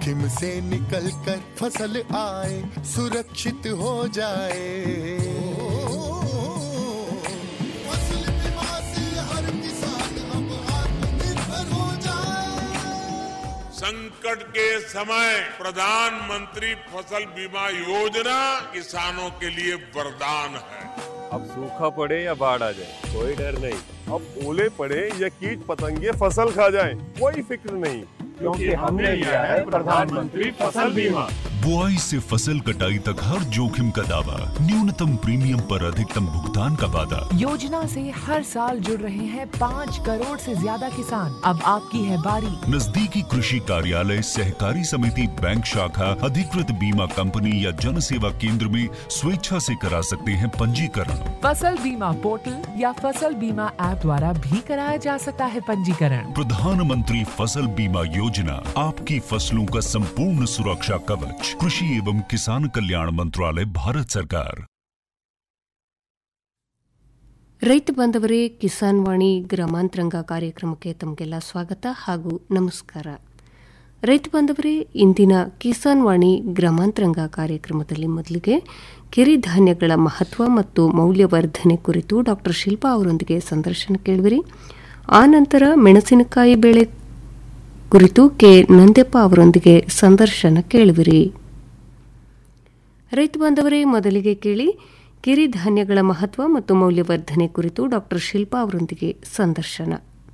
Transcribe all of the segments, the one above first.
जोखिम से निकल कर फसल आए सुरक्षित हो जाए फसल बीमा से हर किसान अब आत्मनिर्भर हो जाए संकट के समय प्रधानमंत्री फसल बीमा योजना किसानों के लिए वरदान है अब सूखा पड़े या बाढ़ आ जाए कोई डर नहीं अब ओले पड़े या कीट पतंगे फसल खा जाए कोई फिक्र नहीं क्योंकि हमने लिया है प्रधानमंत्री फसल बीमा बुआई से फसल कटाई तक हर जोखिम का दावा न्यूनतम प्रीमियम पर अधिकतम भुगतान का वादा योजना से हर साल जुड़ रहे हैं पाँच करोड़ से ज्यादा किसान अब आपकी है बारी नजदीकी कृषि कार्यालय सहकारी समिति बैंक शाखा अधिकृत बीमा कंपनी या जन सेवा केंद्र में स्वेच्छा से करा सकते हैं पंजीकरण फसल बीमा पोर्टल या फसल बीमा ऐप द्वारा भी कराया जा सकता है पंजीकरण प्रधानमंत्री फसल बीमा योजना आपकी फसलों का संपूर्ण सुरक्षा कवच कृषि एवं किसान कल्याण मंत्रालय भारत सरकार ರೈತ ಬಾಂಧವರೇ ಕಿಸಾನ್ ವಾಣಿ ಗ್ರಾಮಾಂತರಂಗ ಕಾರ್ಯಕ್ರಮಕ್ಕೆ ತಮಗೆಲ್ಲ ಸ್ವಾಗತ ಹಾಗೂ ನಮಸ್ಕಾರ ರೈತ ಬಾಂಧವರೇ ಇಂದಿನ ಕಿಸಾನ್ ವಾಣಿ ಗ್ರಾಮಾಂತರಂಗ ಕಾರ್ಯಕ್ರಮದಲ್ಲಿ ಮೊದಲಿಗೆ ಕಿರಿಧಾನ್ಯಗಳ ಮಹತ್ವ ಮತ್ತು ಮೌಲ್ಯವರ್ಧನೆ ಕುರಿತು ಡಾಕ್ಟರ್ ಶಿಲ್ಪಾ ಅವರೊಂದಿಗೆ ಸಂದರ್ಶನ ಕೇಳುವಿರಿ ಆನಂತರ ಮೆಣಸಿನಕಾಯಿ ಬೆಳೆ ಕುರಿತು ಕೆ ನಂದೆಪ್ಪ ಅವರೊಂದಿಗೆ ಸಂದರ್ಶನ ಕೇಳುವಿರಿ ರೈತ ಬಾಂಧವರೇ ಮೊದಲಿಗೆ ಕೇಳಿ ಕಿರಿಧಾನ್ಯಗಳ ಮಹತ್ವ ಮತ್ತು ಮೌಲ್ಯವರ್ಧನೆ ಕುರಿತು ಡಾಕ್ಟರ್ ಶಿಲ್ಪಾ ಅವರೊಂದಿಗೆ ಸಂದರ್ಶನ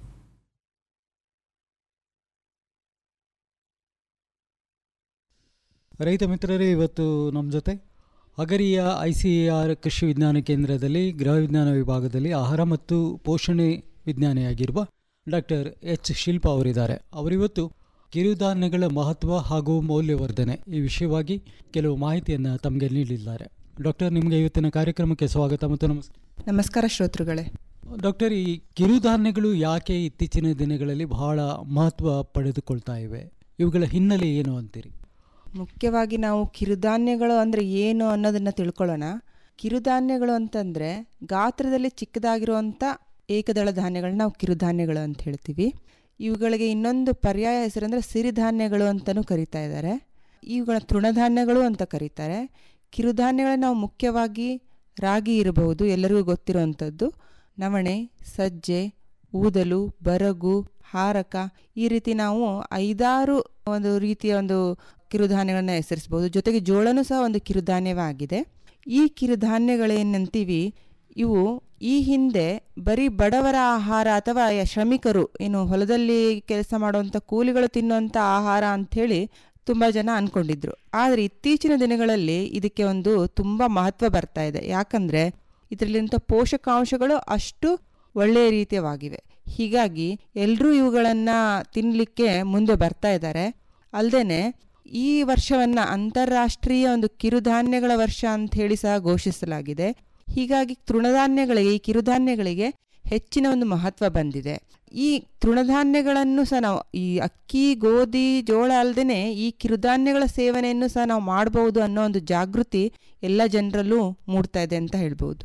ರೈತ ಮಿತ್ರರೇ ಇವತ್ತು ನಮ್ಮ ಜೊತೆ ಅಗರಿಯ ಐ ಸಿ ಆರ್ ಕೃಷಿ ವಿಜ್ಞಾನ ಕೇಂದ್ರದಲ್ಲಿ ಗೃಹ ವಿಜ್ಞಾನ ವಿಭಾಗದಲ್ಲಿ ಆಹಾರ ಮತ್ತು ಪೋಷಣೆ ವಿಜ್ಞಾನಿಯಾಗಿರುವ ಡಾಕ್ಟರ್ ಎಚ್ ಶಿಲ್ಪಾ ಅವರಿದ್ದಾರೆ ಅವರಿವತ್ತು ಕಿರುಧಾನ್ಯಗಳ ಮಹತ್ವ ಹಾಗೂ ಮೌಲ್ಯವರ್ಧನೆ ಈ ವಿಷಯವಾಗಿ ಕೆಲವು ಮಾಹಿತಿಯನ್ನು ತಮಗೆ ನೀಡಲಿದ್ದಾರೆ ಡಾಕ್ಟರ್ ನಿಮಗೆ ಇವತ್ತಿನ ಕಾರ್ಯಕ್ರಮಕ್ಕೆ ಸ್ವಾಗತ ಮತ್ತು ನಮಸ್ಕಾರ ನಮಸ್ಕಾರ ಶ್ರೋತೃಗಳೇ ಡಾಕ್ಟರ್ ಈ ಕಿರುಧಾನ್ಯಗಳು ಯಾಕೆ ಇತ್ತೀಚಿನ ದಿನಗಳಲ್ಲಿ ಬಹಳ ಮಹತ್ವ ಪಡೆದುಕೊಳ್ತಾ ಇವೆ ಇವುಗಳ ಹಿನ್ನೆಲೆ ಏನು ಅಂತೀರಿ ಮುಖ್ಯವಾಗಿ ನಾವು ಕಿರುಧಾನ್ಯಗಳು ಅಂದರೆ ಏನು ಅನ್ನೋದನ್ನು ತಿಳ್ಕೊಳ್ಳೋಣ ಕಿರುಧಾನ್ಯಗಳು ಅಂತಂದರೆ ಗಾತ್ರದಲ್ಲಿ ಚಿಕ್ಕದಾಗಿರುವಂಥ ಏಕದಳ ಧಾನ್ಯಗಳನ್ನ ನಾವು ಕಿರುಧಾನ್ಯಗಳು ಅಂತ ಹೇಳ್ತೀವಿ ಇವುಗಳಿಗೆ ಇನ್ನೊಂದು ಪರ್ಯಾಯ ಹೆಸರಂದರೆ ಸಿರಿಧಾನ್ಯಗಳು ಅಂತಲೂ ಕರೀತಾ ಇದ್ದಾರೆ ಇವುಗಳ ತೃಣಧಾನ್ಯಗಳು ಅಂತ ಕರೀತಾರೆ ಕಿರುಧಾನ್ಯಗಳನ್ನ ನಾವು ಮುಖ್ಯವಾಗಿ ರಾಗಿ ಇರಬಹುದು ಎಲ್ಲರಿಗೂ ಗೊತ್ತಿರುವಂಥದ್ದು ನವಣೆ ಸಜ್ಜೆ ಊದಲು ಬರಗು ಹಾರಕ ಈ ರೀತಿ ನಾವು ಐದಾರು ಒಂದು ರೀತಿಯ ಒಂದು ಕಿರುಧಾನ್ಯಗಳನ್ನ ಹೆಸರಿಸ್ಬೋದು ಜೊತೆಗೆ ಜೋಳನೂ ಸಹ ಒಂದು ಕಿರುಧಾನ್ಯವೇ ಆಗಿದೆ ಈ ಕಿರುಧಾನ್ಯಗಳೇನಂತೀವಿ ಇವು ಈ ಹಿಂದೆ ಬರೀ ಬಡವರ ಆಹಾರ ಅಥವಾ ಯ- ಶ್ರಮಿಕರು ಏನು ಹೊಲದಲ್ಲಿ ಕೆಲಸ ಮಾಡುವಂಥ ಕೂಲಿಗಳು ತಿನ್ನುವಂಥ ಆಹಾರ ಅಂಥೇಳಿ ತುಂಬ ಜನ ಅಂದ್ಕೊಂಡಿದ್ರು ಆದರೆ ಇತ್ತೀಚಿನ ದಿನಗಳಲ್ಲಿ ಇದಕ್ಕೆ ಒಂದು ತುಂಬ ಮಹತ್ವ ಬರ್ತಾ ಇದೆ ಯಾಕಂದರೆ ಇದರಲ್ಲಿಂಥ ಪೋಷಕಾಂಶಗಳು ಅಷ್ಟು ಒಳ್ಳೆಯ ರೀತಿಯವಾಗಿವೆ ಹೀಗಾಗಿ ಎಲ್ಲರೂ ಇವುಗಳನ್ನು ತಿನ್ನಲಿಕ್ಕೆ ಮುಂದೆ ಬರ್ತಾ ಇದ್ದಾರೆ ಅಲ್ಲದೆ ಈ ವರ್ಷವನ್ನು ಅಂತಾರಾಷ್ಟ್ರೀಯ ಒಂದು ಕಿರುಧಾನ್ಯಗಳ ವರ್ಷ ಅಂತ ಹೇಳಿ ಸಹ ಘೋಷಿಸಲಾಗಿದೆ ಹೀಗಾಗಿ ತೃಣಧಾನ್ಯಗಳಿಗೆ ಈ ಕಿರುಧಾನ್ಯಗಳಿಗೆ ಹೆಚ್ಚಿನ ಒಂದು ಮಹತ್ವ ಬಂದಿದೆ ಈ ತೃಣಧಾನ್ಯಗಳನ್ನು ಸಹ ನಾವು ಈ ಅಕ್ಕಿ ಗೋಧಿ ಜೋಳ ಅಲ್ಲದೆ ಈ ಕಿರುಧಾನ್ಯಗಳ ಸೇವನೆಯನ್ನು ಸಹ ನಾವು ಮಾಡಬಹುದು ಅನ್ನೋ ಒಂದು ಜಾಗೃತಿ ಎಲ್ಲ ಜನರಲ್ಲೂ ಮೂಡ್ತಾ ಇದೆ ಅಂತ ಹೇಳ್ಬೋದು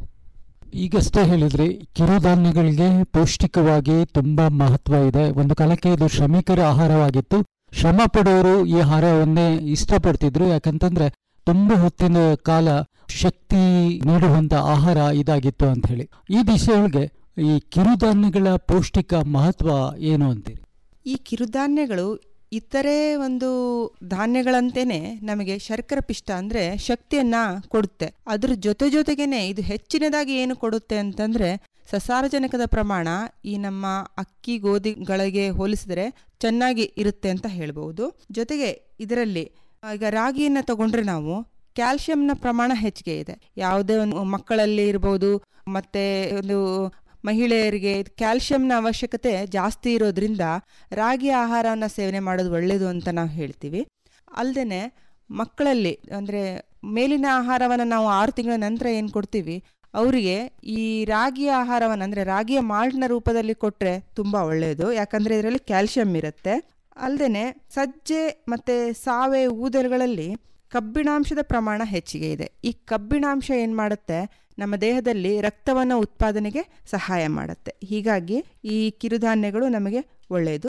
ಈಗಷ್ಟೇ ಹೇಳಿದ್ರಿ ಕಿರುಧಾನ್ಯಗಳಿಗೆ ಪೌಷ್ಟಿಕವಾಗಿ ತುಂಬಾ ಮಹತ್ವ ಇದೆ ಒಂದು ಕಾಲಕ್ಕೆ ಇದು ಶ್ರಮಿಕರ ಆಹಾರವಾಗಿತ್ತು ಶ್ರಮ ಪಡುವವರು ಈ ಆಹಾರವನ್ನೇ ಇಷ್ಟಪಡ್ತಿದ್ರು ಯಾಕಂತಂದ್ರೆ ತುಂಬಾ ಹೊತ್ತಿನ ಕಾಲ ಶಕ್ತಿ ನೀಡುವಂತ ಆಹಾರ ಇದಾಗಿತ್ತು ಅಂತ ಹೇಳಿ ಈ ದಿಶೆಯೊಳಗೆ ಈ ಕಿರುಧಾನ್ಯಗಳ ಪೌಷ್ಟಿಕ ಮಹತ್ವ ಏನು ಅಂತೀರಿ ಈ ಕಿರುಧಾನ್ಯಗಳು ಇತರೆ ಒಂದು ಧಾನ್ಯಗಳಂತೆಯೇ ನಮಗೆ ಶರ್ಕರ ಪಿಷ್ಟ ಅಂದರೆ ಶಕ್ತಿಯನ್ನು ಕೊಡುತ್ತೆ ಅದ್ರ ಜೊತೆ ಜೊತೆಗೇನೆ ಇದು ಹೆಚ್ಚಿನದಾಗಿ ಏನು ಕೊಡುತ್ತೆ ಅಂತಂದರೆ ಸಸಾರಜನಕದ ಪ್ರಮಾಣ ಈ ನಮ್ಮ ಅಕ್ಕಿ ಗೋಧಿಗಳಿಗೆ ಹೋಲಿಸಿದರೆ ಚೆನ್ನಾಗಿ ಇರುತ್ತೆ ಅಂತ ಹೇಳ್ಬೋದು ಜೊತೆಗೆ ಇದರಲ್ಲಿ ಈಗ ರಾಗಿಯನ್ನು ತಗೊಂಡ್ರೆ ನಾವು ಕ್ಯಾಲ್ಶಿಯಂನ ಪ್ರಮಾಣ ಹೆಚ್ಚಿಗೆ ಇದೆ ಯಾವುದೇ ಒಂದು ಮಕ್ಕಳಲ್ಲಿ ಇರ್ಬೋದು ಮತ್ತೆ ಒಂದು ಮಹಿಳೆಯರಿಗೆ ಕ್ಯಾಲ್ಶಿಯಂನ ಅವಶ್ಯಕತೆ ಜಾಸ್ತಿ ಇರೋದ್ರಿಂದ ರಾಗಿ ಆಹಾರವನ್ನು ಸೇವನೆ ಮಾಡೋದು ಒಳ್ಳೆಯದು ಅಂತ ನಾವು ಹೇಳ್ತೀವಿ ಅಲ್ಲದೆ ಮಕ್ಕಳಲ್ಲಿ ಅಂದರೆ ಮೇಲಿನ ಆಹಾರವನ್ನು ನಾವು ಆರು ತಿಂಗಳ ನಂತರ ಏನು ಕೊಡ್ತೀವಿ ಅವರಿಗೆ ಈ ರಾಗಿ ಆಹಾರವನ್ನು ಅಂದರೆ ರಾಗಿಯ ಮಾಲ್ಟ್ನ ರೂಪದಲ್ಲಿ ಕೊಟ್ಟರೆ ತುಂಬ ಒಳ್ಳೆಯದು ಯಾಕಂದರೆ ಇದರಲ್ಲಿ ಕ್ಯಾಲ್ಶಿಯಂ ಇರುತ್ತೆ ಅಲ್ಲದೆ ಸಜ್ಜೆ ಮತ್ತು ಸಾವೆ ಊದಲುಗಳಲ್ಲಿ ಕಬ್ಬಿಣಾಂಶದ ಪ್ರಮಾಣ ಹೆಚ್ಚಿಗೆ ಇದೆ ಈ ಕಬ್ಬಿಣಾಂಶ ಏನು ಮಾಡುತ್ತೆ ನಮ್ಮ ದೇಹದಲ್ಲಿ ರಕ್ತವನ್ನು ಉತ್ಪಾದನೆಗೆ ಸಹಾಯ ಮಾಡುತ್ತೆ ಹೀಗಾಗಿ ಈ ಕಿರುಧಾನ್ಯಗಳು ನಮಗೆ ಒಳ್ಳೆಯದು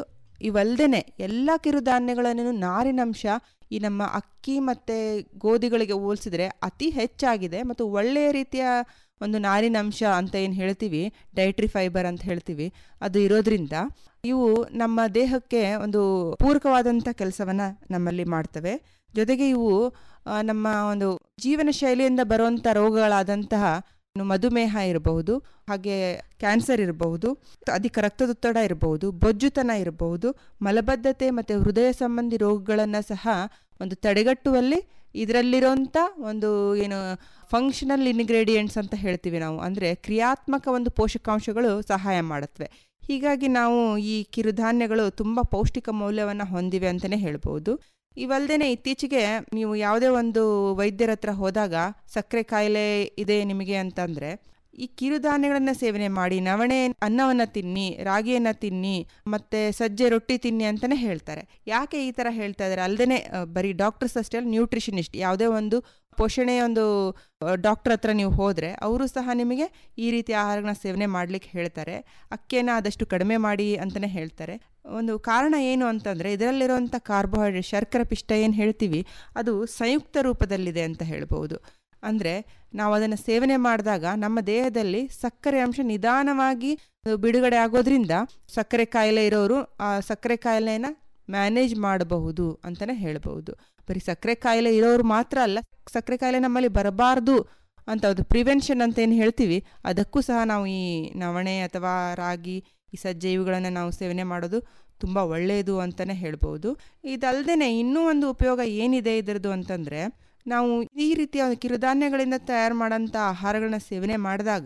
ಇವಲ್ದೇನೆ ಎಲ್ಲ ಕಿರುಧಾನ್ಯಗಳನ್ನು ನಾರಿನಂಶ ಈ ನಮ್ಮ ಅಕ್ಕಿ ಮತ್ತು ಗೋಧಿಗಳಿಗೆ ಹೋಲಿಸಿದ್ರೆ ಅತಿ ಹೆಚ್ಚಾಗಿದೆ ಮತ್ತು ಒಳ್ಳೆಯ ರೀತಿಯ ಒಂದು ನಾರಿನಂಶ ಅಂತ ಏನು ಹೇಳ್ತೀವಿ ಡೈಟ್ರಿ ಫೈಬರ್ ಅಂತ ಹೇಳ್ತೀವಿ ಅದು ಇರೋದ್ರಿಂದ ಇವು ನಮ್ಮ ದೇಹಕ್ಕೆ ಒಂದು ಪೂರಕವಾದಂಥ ಕೆಲಸವನ್ನು ನಮ್ಮಲ್ಲಿ ಮಾಡ್ತವೆ ಜೊತೆಗೆ ಇವು ಆ, ನಮ್ಮ ಒಂದು ಜೀವನ ಶೈಲಿಯಿಂದ ಬರುವಂಥ ರೋಗಗಳಾದಂತಹ ಇನ್ನು ಮಧುಮೇಹ ಇರಬಹುದು ಹಾಗೆ ಕ್ಯಾನ್ಸರ್ ಇರಬಹುದು ಅಧಿಕ ರಕ್ತದೊತ್ತಡ ಇರಬಹುದು ಬೊಜ್ಜುತನ ಇರಬಹುದು ಮಲಬದ್ಧತೆ ಮತ್ತು ಹೃದಯ ಸಂಬಂಧಿ ರೋಗಗಳನ್ನು ಸಹ ಒಂದು ತಡೆಗಟ್ಟುವಲ್ಲಿ ಇದರಲ್ಲಿರೋಂಥ ಒಂದು ಏನು ಫಂಕ್ಷನಲ್ ಇನ್ಗ್ರೀಡಿಯೆಂಟ್ಸ್ ಅಂತ ಹೇಳ್ತೀವಿ ನಾವು ಅಂದರೆ ಕ್ರಿಯಾತ್ಮಕ ಒಂದು ಪೋಷಕಾಂಶಗಳು ಸಹಾಯ ಮಾಡುತ್ತವೆ ಹೀಗಾಗಿ ನಾವು ಈ ಕಿರುಧಾನ್ಯಗಳು ತುಂಬ ಪೌಷ್ಟಿಕ ಮೌಲ್ಯವನ್ನು ಹೊಂದಿವೆ ಅಂತಲೇ ಹೇಳ್ಬೋದು ಇವಲ್ದೇನೆ ಇತ್ತೀಚೆಗೆ ನೀವು ಯಾವುದೇ ಒಂದು ವೈದ್ಯರ ಹತ್ರ ಹೋದಾಗ ಸಕ್ಕರೆ ಕಾಯಿಲೆ ಇದೆ ನಿಮಗೆ ಅಂತಂದರೆ ಈ ಕಿರುಧಾನ್ಯಗಳನ್ನು ಸೇವನೆ ಮಾಡಿ ನವಣೆ ಅನ್ನವನ್ನು ತಿನ್ನಿ ರಾಗಿಯನ್ನು ತಿನ್ನಿ ಮತ್ತು ಸಜ್ಜೆ ರೊಟ್ಟಿ ತಿನ್ನಿ ಅಂತಲೇ ಹೇಳ್ತಾರೆ ಯಾಕೆ ಈ ಥರ ಹೇಳ್ತಾ ಇದ್ದಾರೆ ಅಲ್ಲದೆ ಬರೀ ಡಾಕ್ಟರ್ಸ್ ಅಷ್ಟೇ ಅಲ್ಲ ನ್ಯೂಟ್ರಿಷನಿಸ್ಟ್ ಯಾವುದೇ ಒಂದು ಪೋಷಣೆಯ ಒಂದು ಡಾಕ್ಟರ್ ಹತ್ರ ನೀವು ಹೋದರೆ ಅವರು ಸಹ ನಿಮಗೆ ಈ ರೀತಿ ಆಹಾರಗಳನ್ನ ಸೇವನೆ ಮಾಡಲಿಕ್ಕೆ ಹೇಳ್ತಾರೆ ಅಕ್ಕಿಯನ್ನು ಆದಷ್ಟು ಕಡಿಮೆ ಮಾಡಿ ಅಂತಲೇ ಹೇಳ್ತಾರೆ ಒಂದು ಕಾರಣ ಏನು ಅಂತಂದರೆ ಇದರಲ್ಲಿರುವಂಥ ಕಾರ್ಬೋಹೈಡ್ರೇಟ್ ಶರ್ಕರ ಪಿಷ್ಟ ಏನು ಹೇಳ್ತೀವಿ ಅದು ಸಂಯುಕ್ತ ರೂಪದಲ್ಲಿದೆ ಅಂತ ಹೇಳ್ಬೋದು ಅಂದರೆ ನಾವು ಅದನ್ನು ಸೇವನೆ ಮಾಡಿದಾಗ ನಮ್ಮ ದೇಹದಲ್ಲಿ ಸಕ್ಕರೆ ಅಂಶ ನಿಧಾನವಾಗಿ ಬಿಡುಗಡೆ ಆಗೋದ್ರಿಂದ ಸಕ್ಕರೆ ಕಾಯಿಲೆ ಇರೋರು ಆ ಸಕ್ಕರೆ ಕಾಯಿಲೆನ ಮ್ಯಾನೇಜ್ ಮಾಡಬಹುದು ಅಂತಲೇ ಹೇಳ್ಬೋದು ಬರೀ ಸಕ್ಕರೆ ಕಾಯಿಲೆ ಇರೋರು ಮಾತ್ರ ಅಲ್ಲ ಸಕ್ಕರೆ ಕಾಯಿಲೆ ನಮ್ಮಲ್ಲಿ ಬರಬಾರ್ದು ಅಂತ ಒಂದು ಪ್ರಿವೆನ್ಷನ್ ಅಂತ ಏನು ಹೇಳ್ತೀವಿ ಅದಕ್ಕೂ ಸಹ ನಾವು ಈ ನವಣೆ ಅಥವಾ ರಾಗಿ ಈ ಸಜ್ಜೆ ಇವುಗಳನ್ನು ನಾವು ಸೇವನೆ ಮಾಡೋದು ತುಂಬ ಒಳ್ಳೆಯದು ಅಂತಲೇ ಹೇಳ್ಬೋದು ಇದಲ್ಲದೆ ಇನ್ನೂ ಒಂದು ಉಪಯೋಗ ಏನಿದೆ ಇದರದ್ದು ಅಂತಂದರೆ ನಾವು ಈ ರೀತಿಯ ಕಿರುಧಾನ್ಯಗಳಿಂದ ತಯಾರು ಮಾಡೋಂಥ ಆಹಾರಗಳನ್ನ ಸೇವನೆ ಮಾಡಿದಾಗ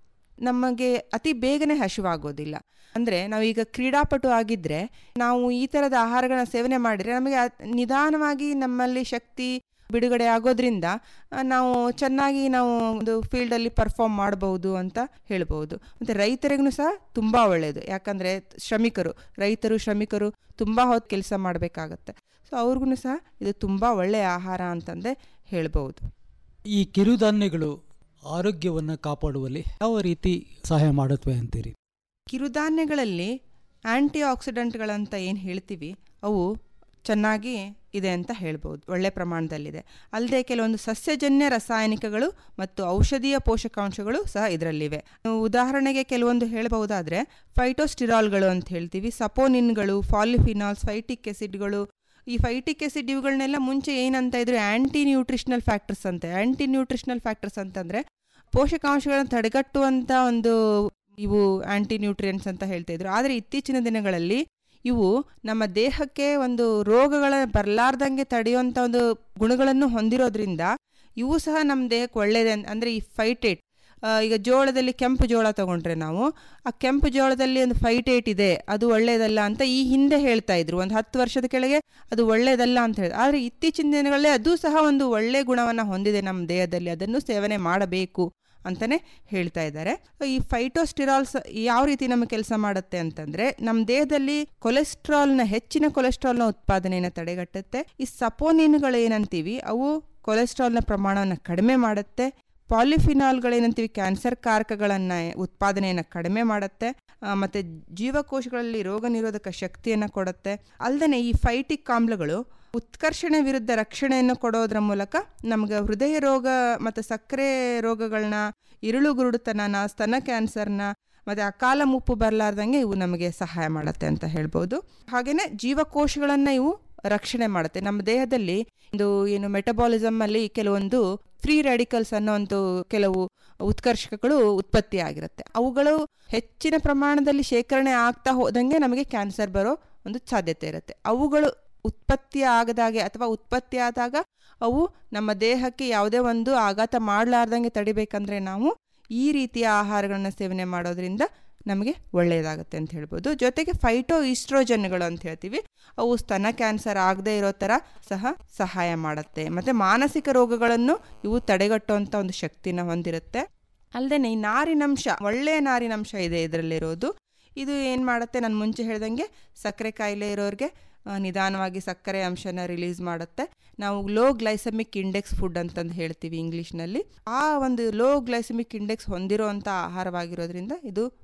ನಮಗೆ ಅತಿ ಬೇಗನೆ ಹಸಿವಾಗೋದಿಲ್ಲ ಅಂದರೆ ನಾವೀಗ ಕ್ರೀಡಾಪಟು ಆಗಿದ್ದರೆ ನಾವು ಈ ಥರದ ಆಹಾರಗಳನ್ನ ಸೇವನೆ ಮಾಡಿದರೆ ನಮಗೆ ನಿಧಾನವಾಗಿ ನಮ್ಮಲ್ಲಿ ಶಕ್ತಿ ಬಿಡುಗಡೆ ಆಗೋದ್ರಿಂದ ನಾವು ಚೆನ್ನಾಗಿ ನಾವು ಒಂದು ಫೀಲ್ಡಲ್ಲಿ ಪರ್ಫಾರ್ಮ್ ಮಾಡಬಹುದು ಅಂತ ಹೇಳ್ಬೋದು ಮತ್ತು ರೈತರಿಗೂ ಸಹ ತುಂಬ ಒಳ್ಳೆಯದು ಯಾಕಂದರೆ ಶ್ರಮಿಕರು ರೈತರು ಶ್ರಮಿಕರು ತುಂಬ ಹೊತ್ತು ಕೆಲಸ ಮಾಡಬೇಕಾಗತ್ತೆ ಸೊ ಅವ್ರಿಗೂ ಸಹ ಇದು ತುಂಬ ಒಳ್ಳೆಯ ಆಹಾರ ಅಂತಂದೇ ಹೇಳ್ಬೋದು ಈ ಕಿರುಧಾನ್ಯಗಳು ಆರೋಗ್ಯವನ್ನು ಕಾಪಾಡುವಲ್ಲಿ ಯಾವ ರೀತಿ ಸಹಾಯ ಮಾಡುತ್ತವೆ ಅಂತೀರಿ ಕಿರುಧಾನ್ಯಗಳಲ್ಲಿ ಆ್ಯಂಟಿ ಆಕ್ಸಿಡೆಂಟ್ಗಳಂತ ಏನು ಹೇಳ್ತೀವಿ ಅವು ಚೆನ್ನಾಗಿ ಇದೆ ಅಂತ ಹೇಳ್ಬೋದು ಒಳ್ಳೆ ಪ್ರಮಾಣದಲ್ಲಿದೆ ಅಲ್ಲದೆ ಕೆಲವೊಂದು ಸಸ್ಯಜನ್ಯ ರಾಸಾಯನಿಕಗಳು ಮತ್ತು ಔಷಧೀಯ ಪೋಷಕಾಂಶಗಳು ಸಹ ಇದರಲ್ಲಿವೆ ಉದಾಹರಣೆಗೆ ಕೆಲವೊಂದು ಹೇಳಬಹುದಾದರೆ ಫೈಟೋಸ್ಟಿರಾಲ್ಗಳು ಅಂತ ಹೇಳ್ತೀವಿ ಸಪೋನಿನ್ಗಳು ಫಾಲಿಫಿನಾಲ್ಸ್ ಫೈಟಿಕ್ ಎಸಿಡ್ಗಳು ಈ ಫೈಟಿಕ್ ಎಸಿಡ್ ಇವುಗಳನ್ನೆಲ್ಲ ಮುಂಚೆ ಏನಂತ ಇದ್ರು ಆ್ಯಂಟಿ ನ್ಯೂಟ್ರಿಷನಲ್ ಫ್ಯಾಕ್ಟರ್ಸ್ ಅಂತ ಆ್ಯಂಟಿ ನ್ಯೂಟ್ರಿಷನಲ್ ಫ್ಯಾಕ್ಟರ್ಸ್ ಅಂತಂದರೆ ಪೋಷಕಾಂಶಗಳನ್ನು ತಡೆಗಟ್ಟುವಂಥ ಒಂದು ಇವು ಆ್ಯಂಟಿ ನ್ಯೂಟ್ರಿಯೆಂಟ್ಸ್ ಅಂತ ಹೇಳ್ತಾ ಇದ್ರು ಆದರೆ ಇತ್ತೀಚಿನ ದಿನಗಳಲ್ಲಿ ಇವು ನಮ್ಮ ದೇಹಕ್ಕೆ ಒಂದು ರೋಗಗಳ ಬರಲಾರ್ದಂಗೆ ತಡೆಯುವಂಥ ಒಂದು ಗುಣಗಳನ್ನು ಹೊಂದಿರೋದ್ರಿಂದ ಇವು ಸಹ ನಮ್ಮ ದೇಹಕ್ಕೆ ಒಳ್ಳೆಯದೇ ಅಂದರೆ ಈ ಫೈಟೇಟ್ ಈಗ ಜೋಳದಲ್ಲಿ ಕೆಂಪು ಜೋಳ ತಗೊಂಡ್ರೆ ನಾವು ಆ ಕೆಂಪು ಜೋಳದಲ್ಲಿ ಒಂದು ಫೈಟೇಟ್ ಇದೆ ಅದು ಒಳ್ಳೆಯದಲ್ಲ ಅಂತ ಈ ಹಿಂದೆ ಹೇಳ್ತಾ ಇದ್ರು ಒಂದು ಹತ್ತು ವರ್ಷದ ಕೆಳಗೆ ಅದು ಒಳ್ಳೆಯದಲ್ಲ ಅಂತ ಹೇಳಿ ಆದರೆ ಇತ್ತೀಚಿನ ದಿನಗಳಲ್ಲೇ ಅದು ಸಹ ಒಂದು ಒಳ್ಳೆಯ ಗುಣವನ್ನು ಹೊಂದಿದೆ ನಮ್ಮ ದೇಹದಲ್ಲಿ ಅದನ್ನು ಸೇವನೆ ಮಾಡಬೇಕು ಅಂತಲೇ ಹೇಳ್ತಾ ಇದ್ದಾರೆ ಈ ಫೈಟೋಸ್ಟಿರಾಲ್ಸ್ ಯಾವ ರೀತಿ ನಮಗೆ ಕೆಲಸ ಮಾಡುತ್ತೆ ಅಂತಂದರೆ ನಮ್ಮ ದೇಹದಲ್ಲಿ ಕೊಲೆಸ್ಟ್ರಾಲ್ನ ಹೆಚ್ಚಿನ ಕೊಲೆಸ್ಟ್ರಾಲ್ನ ಉತ್ಪಾದನೆಯನ್ನು ತಡೆಗಟ್ಟುತ್ತೆ ಈ ಸಪೋನಿನ್ಗಳು ಏನಂತೀವಿ ಅವು ಕೊಲೆಸ್ಟ್ರಾಲ್ನ ಪ್ರಮಾಣವನ್ನು ಕಡಿಮೆ ಮಾಡುತ್ತೆ ಪಾಲಿಫಿನಾಲ್ಗಳೇನಂತೀವಿ ಕ್ಯಾನ್ಸರ್ ಕಾರಕಗಳನ್ನು ಉತ್ಪಾದನೆಯನ್ನು ಕಡಿಮೆ ಮಾಡುತ್ತೆ ಮತ್ತು ಜೀವಕೋಶಗಳಲ್ಲಿ ರೋಗ ನಿರೋಧಕ ಶಕ್ತಿಯನ್ನು ಕೊಡುತ್ತೆ ಅಲ್ಲದೆ ಈ ಫೈಟಿಕ್ ಆಮ್ಲಗಳು ಉತ್ಕರ್ಷಣೆ ವಿರುದ್ಧ ರಕ್ಷಣೆಯನ್ನು ಕೊಡೋದ್ರ ಮೂಲಕ ನಮ್ಗೆ ಹೃದಯ ರೋಗ ಮತ್ತು ಸಕ್ಕರೆ ರೋಗಗಳನ್ನ ಇರುಳು ಗುರುಡುತನನ ಸ್ತನ ಕ್ಯಾನ್ಸರ್ನ ಮತ್ತು ಅಕಾಲ ಮುಪ್ಪು ಬರಲಾರ್ದಂಗೆ ಇವು ನಮಗೆ ಸಹಾಯ ಮಾಡುತ್ತೆ ಅಂತ ಹೇಳ್ಬೋದು ಹಾಗೆಯೇ ಜೀವಕೋಶಗಳನ್ನು ಇವು ರಕ್ಷಣೆ ಮಾಡುತ್ತೆ ನಮ್ಮ ದೇಹದಲ್ಲಿ ಒಂದು ಏನು ಮೆಟಬಾಲಿಸಮ್ ಅಲ್ಲಿ ಕೆಲವೊಂದು ಫ್ರೀ ರ್ಯಾಡಿಕಲ್ಸ್ ಅನ್ನೋ ಒಂದು ಕೆಲವು ಉತ್ಕರ್ಷಕಗಳು ಉತ್ಪತ್ತಿ ಆಗಿರುತ್ತೆ ಅವುಗಳು ಹೆಚ್ಚಿನ ಪ್ರಮಾಣದಲ್ಲಿ ಶೇಖರಣೆ ಆಗ್ತಾ ಹೋದಂಗೆ ನಮಗೆ ಕ್ಯಾನ್ಸರ್ ಬರೋ ಒಂದು ಸಾಧ್ಯತೆ ಇರುತ್ತೆ ಅವುಗಳು ಉತ್ಪತ್ತಿ ಆಗದಾಗೆ ಅಥವಾ ಉತ್ಪತ್ತಿ ಆದಾಗ ಅವು ನಮ್ಮ ದೇಹಕ್ಕೆ ಯಾವುದೇ ಒಂದು ಆಘಾತ ಮಾಡಲಾರ್ದಂಗೆ ತಡಿಬೇಕಂದ್ರೆ ನಾವು ಈ ರೀತಿಯ ಆಹಾರಗಳನ್ನ ಸೇವನೆ ಮಾಡೋದ್ರಿಂದ ನಮಗೆ ಒಳ್ಳೆಯದಾಗುತ್ತೆ ಅಂತ ಹೇಳ್ಬೋದು ಜೊತೆಗೆ ಫೈಟೋ ಈಸ್ಟ್ರೋಜನ್ಗಳು ಅಂತ ಹೇಳ್ತೀವಿ ಅವು ಸ್ತನ ಕ್ಯಾನ್ಸರ್ ಆಗದೆ ಇರೋ ಥರ ಸಹ ಸಹಾಯ ಮಾಡುತ್ತೆ ಮತ್ತು ಮಾನಸಿಕ ರೋಗಗಳನ್ನು ಇವು ತಡೆಗಟ್ಟುವಂಥ ಒಂದು ಶಕ್ತಿನ ಹೊಂದಿರುತ್ತೆ ಅಲ್ಲದೆ ಈ ನಾರಿನಂಶ ಒಳ್ಳೆಯ ನಾರಿನಂಶ ಇದೆ ಇದರಲ್ಲಿರೋದು ಇದು ಏನು ಮಾಡುತ್ತೆ ನಾನು ಮುಂಚೆ ಹೇಳ್ದಂಗೆ ಸಕ್ಕರೆ ಕಾಯಿಲೆ ಇರೋರಿಗೆ ನಿಧಾನವಾಗಿ ಸಕ್ಕರೆ ಅಂಶನ ರಿಲೀಸ್ ಮಾಡುತ್ತೆ ನಾವು ಲೋ ಗ್ಲೈಸಮಿಕ್ ಇಂಡೆಕ್ಸ್ ಫುಡ್ ಅಂತಂದು ಹೇಳ್ತೀವಿ ಇಂಗ್ಲೀಷ್ನಲ್ಲಿ ಆ ಒಂದು ಲೋ ಗ್ಲೈಸಮಿಕ್ ಇಂಡೆಕ್ಸ್ ಹೊಂದಿರುವಂಥ ಆಹಾರವಾಗಿರೋದ್ರಿಂದ ಇದು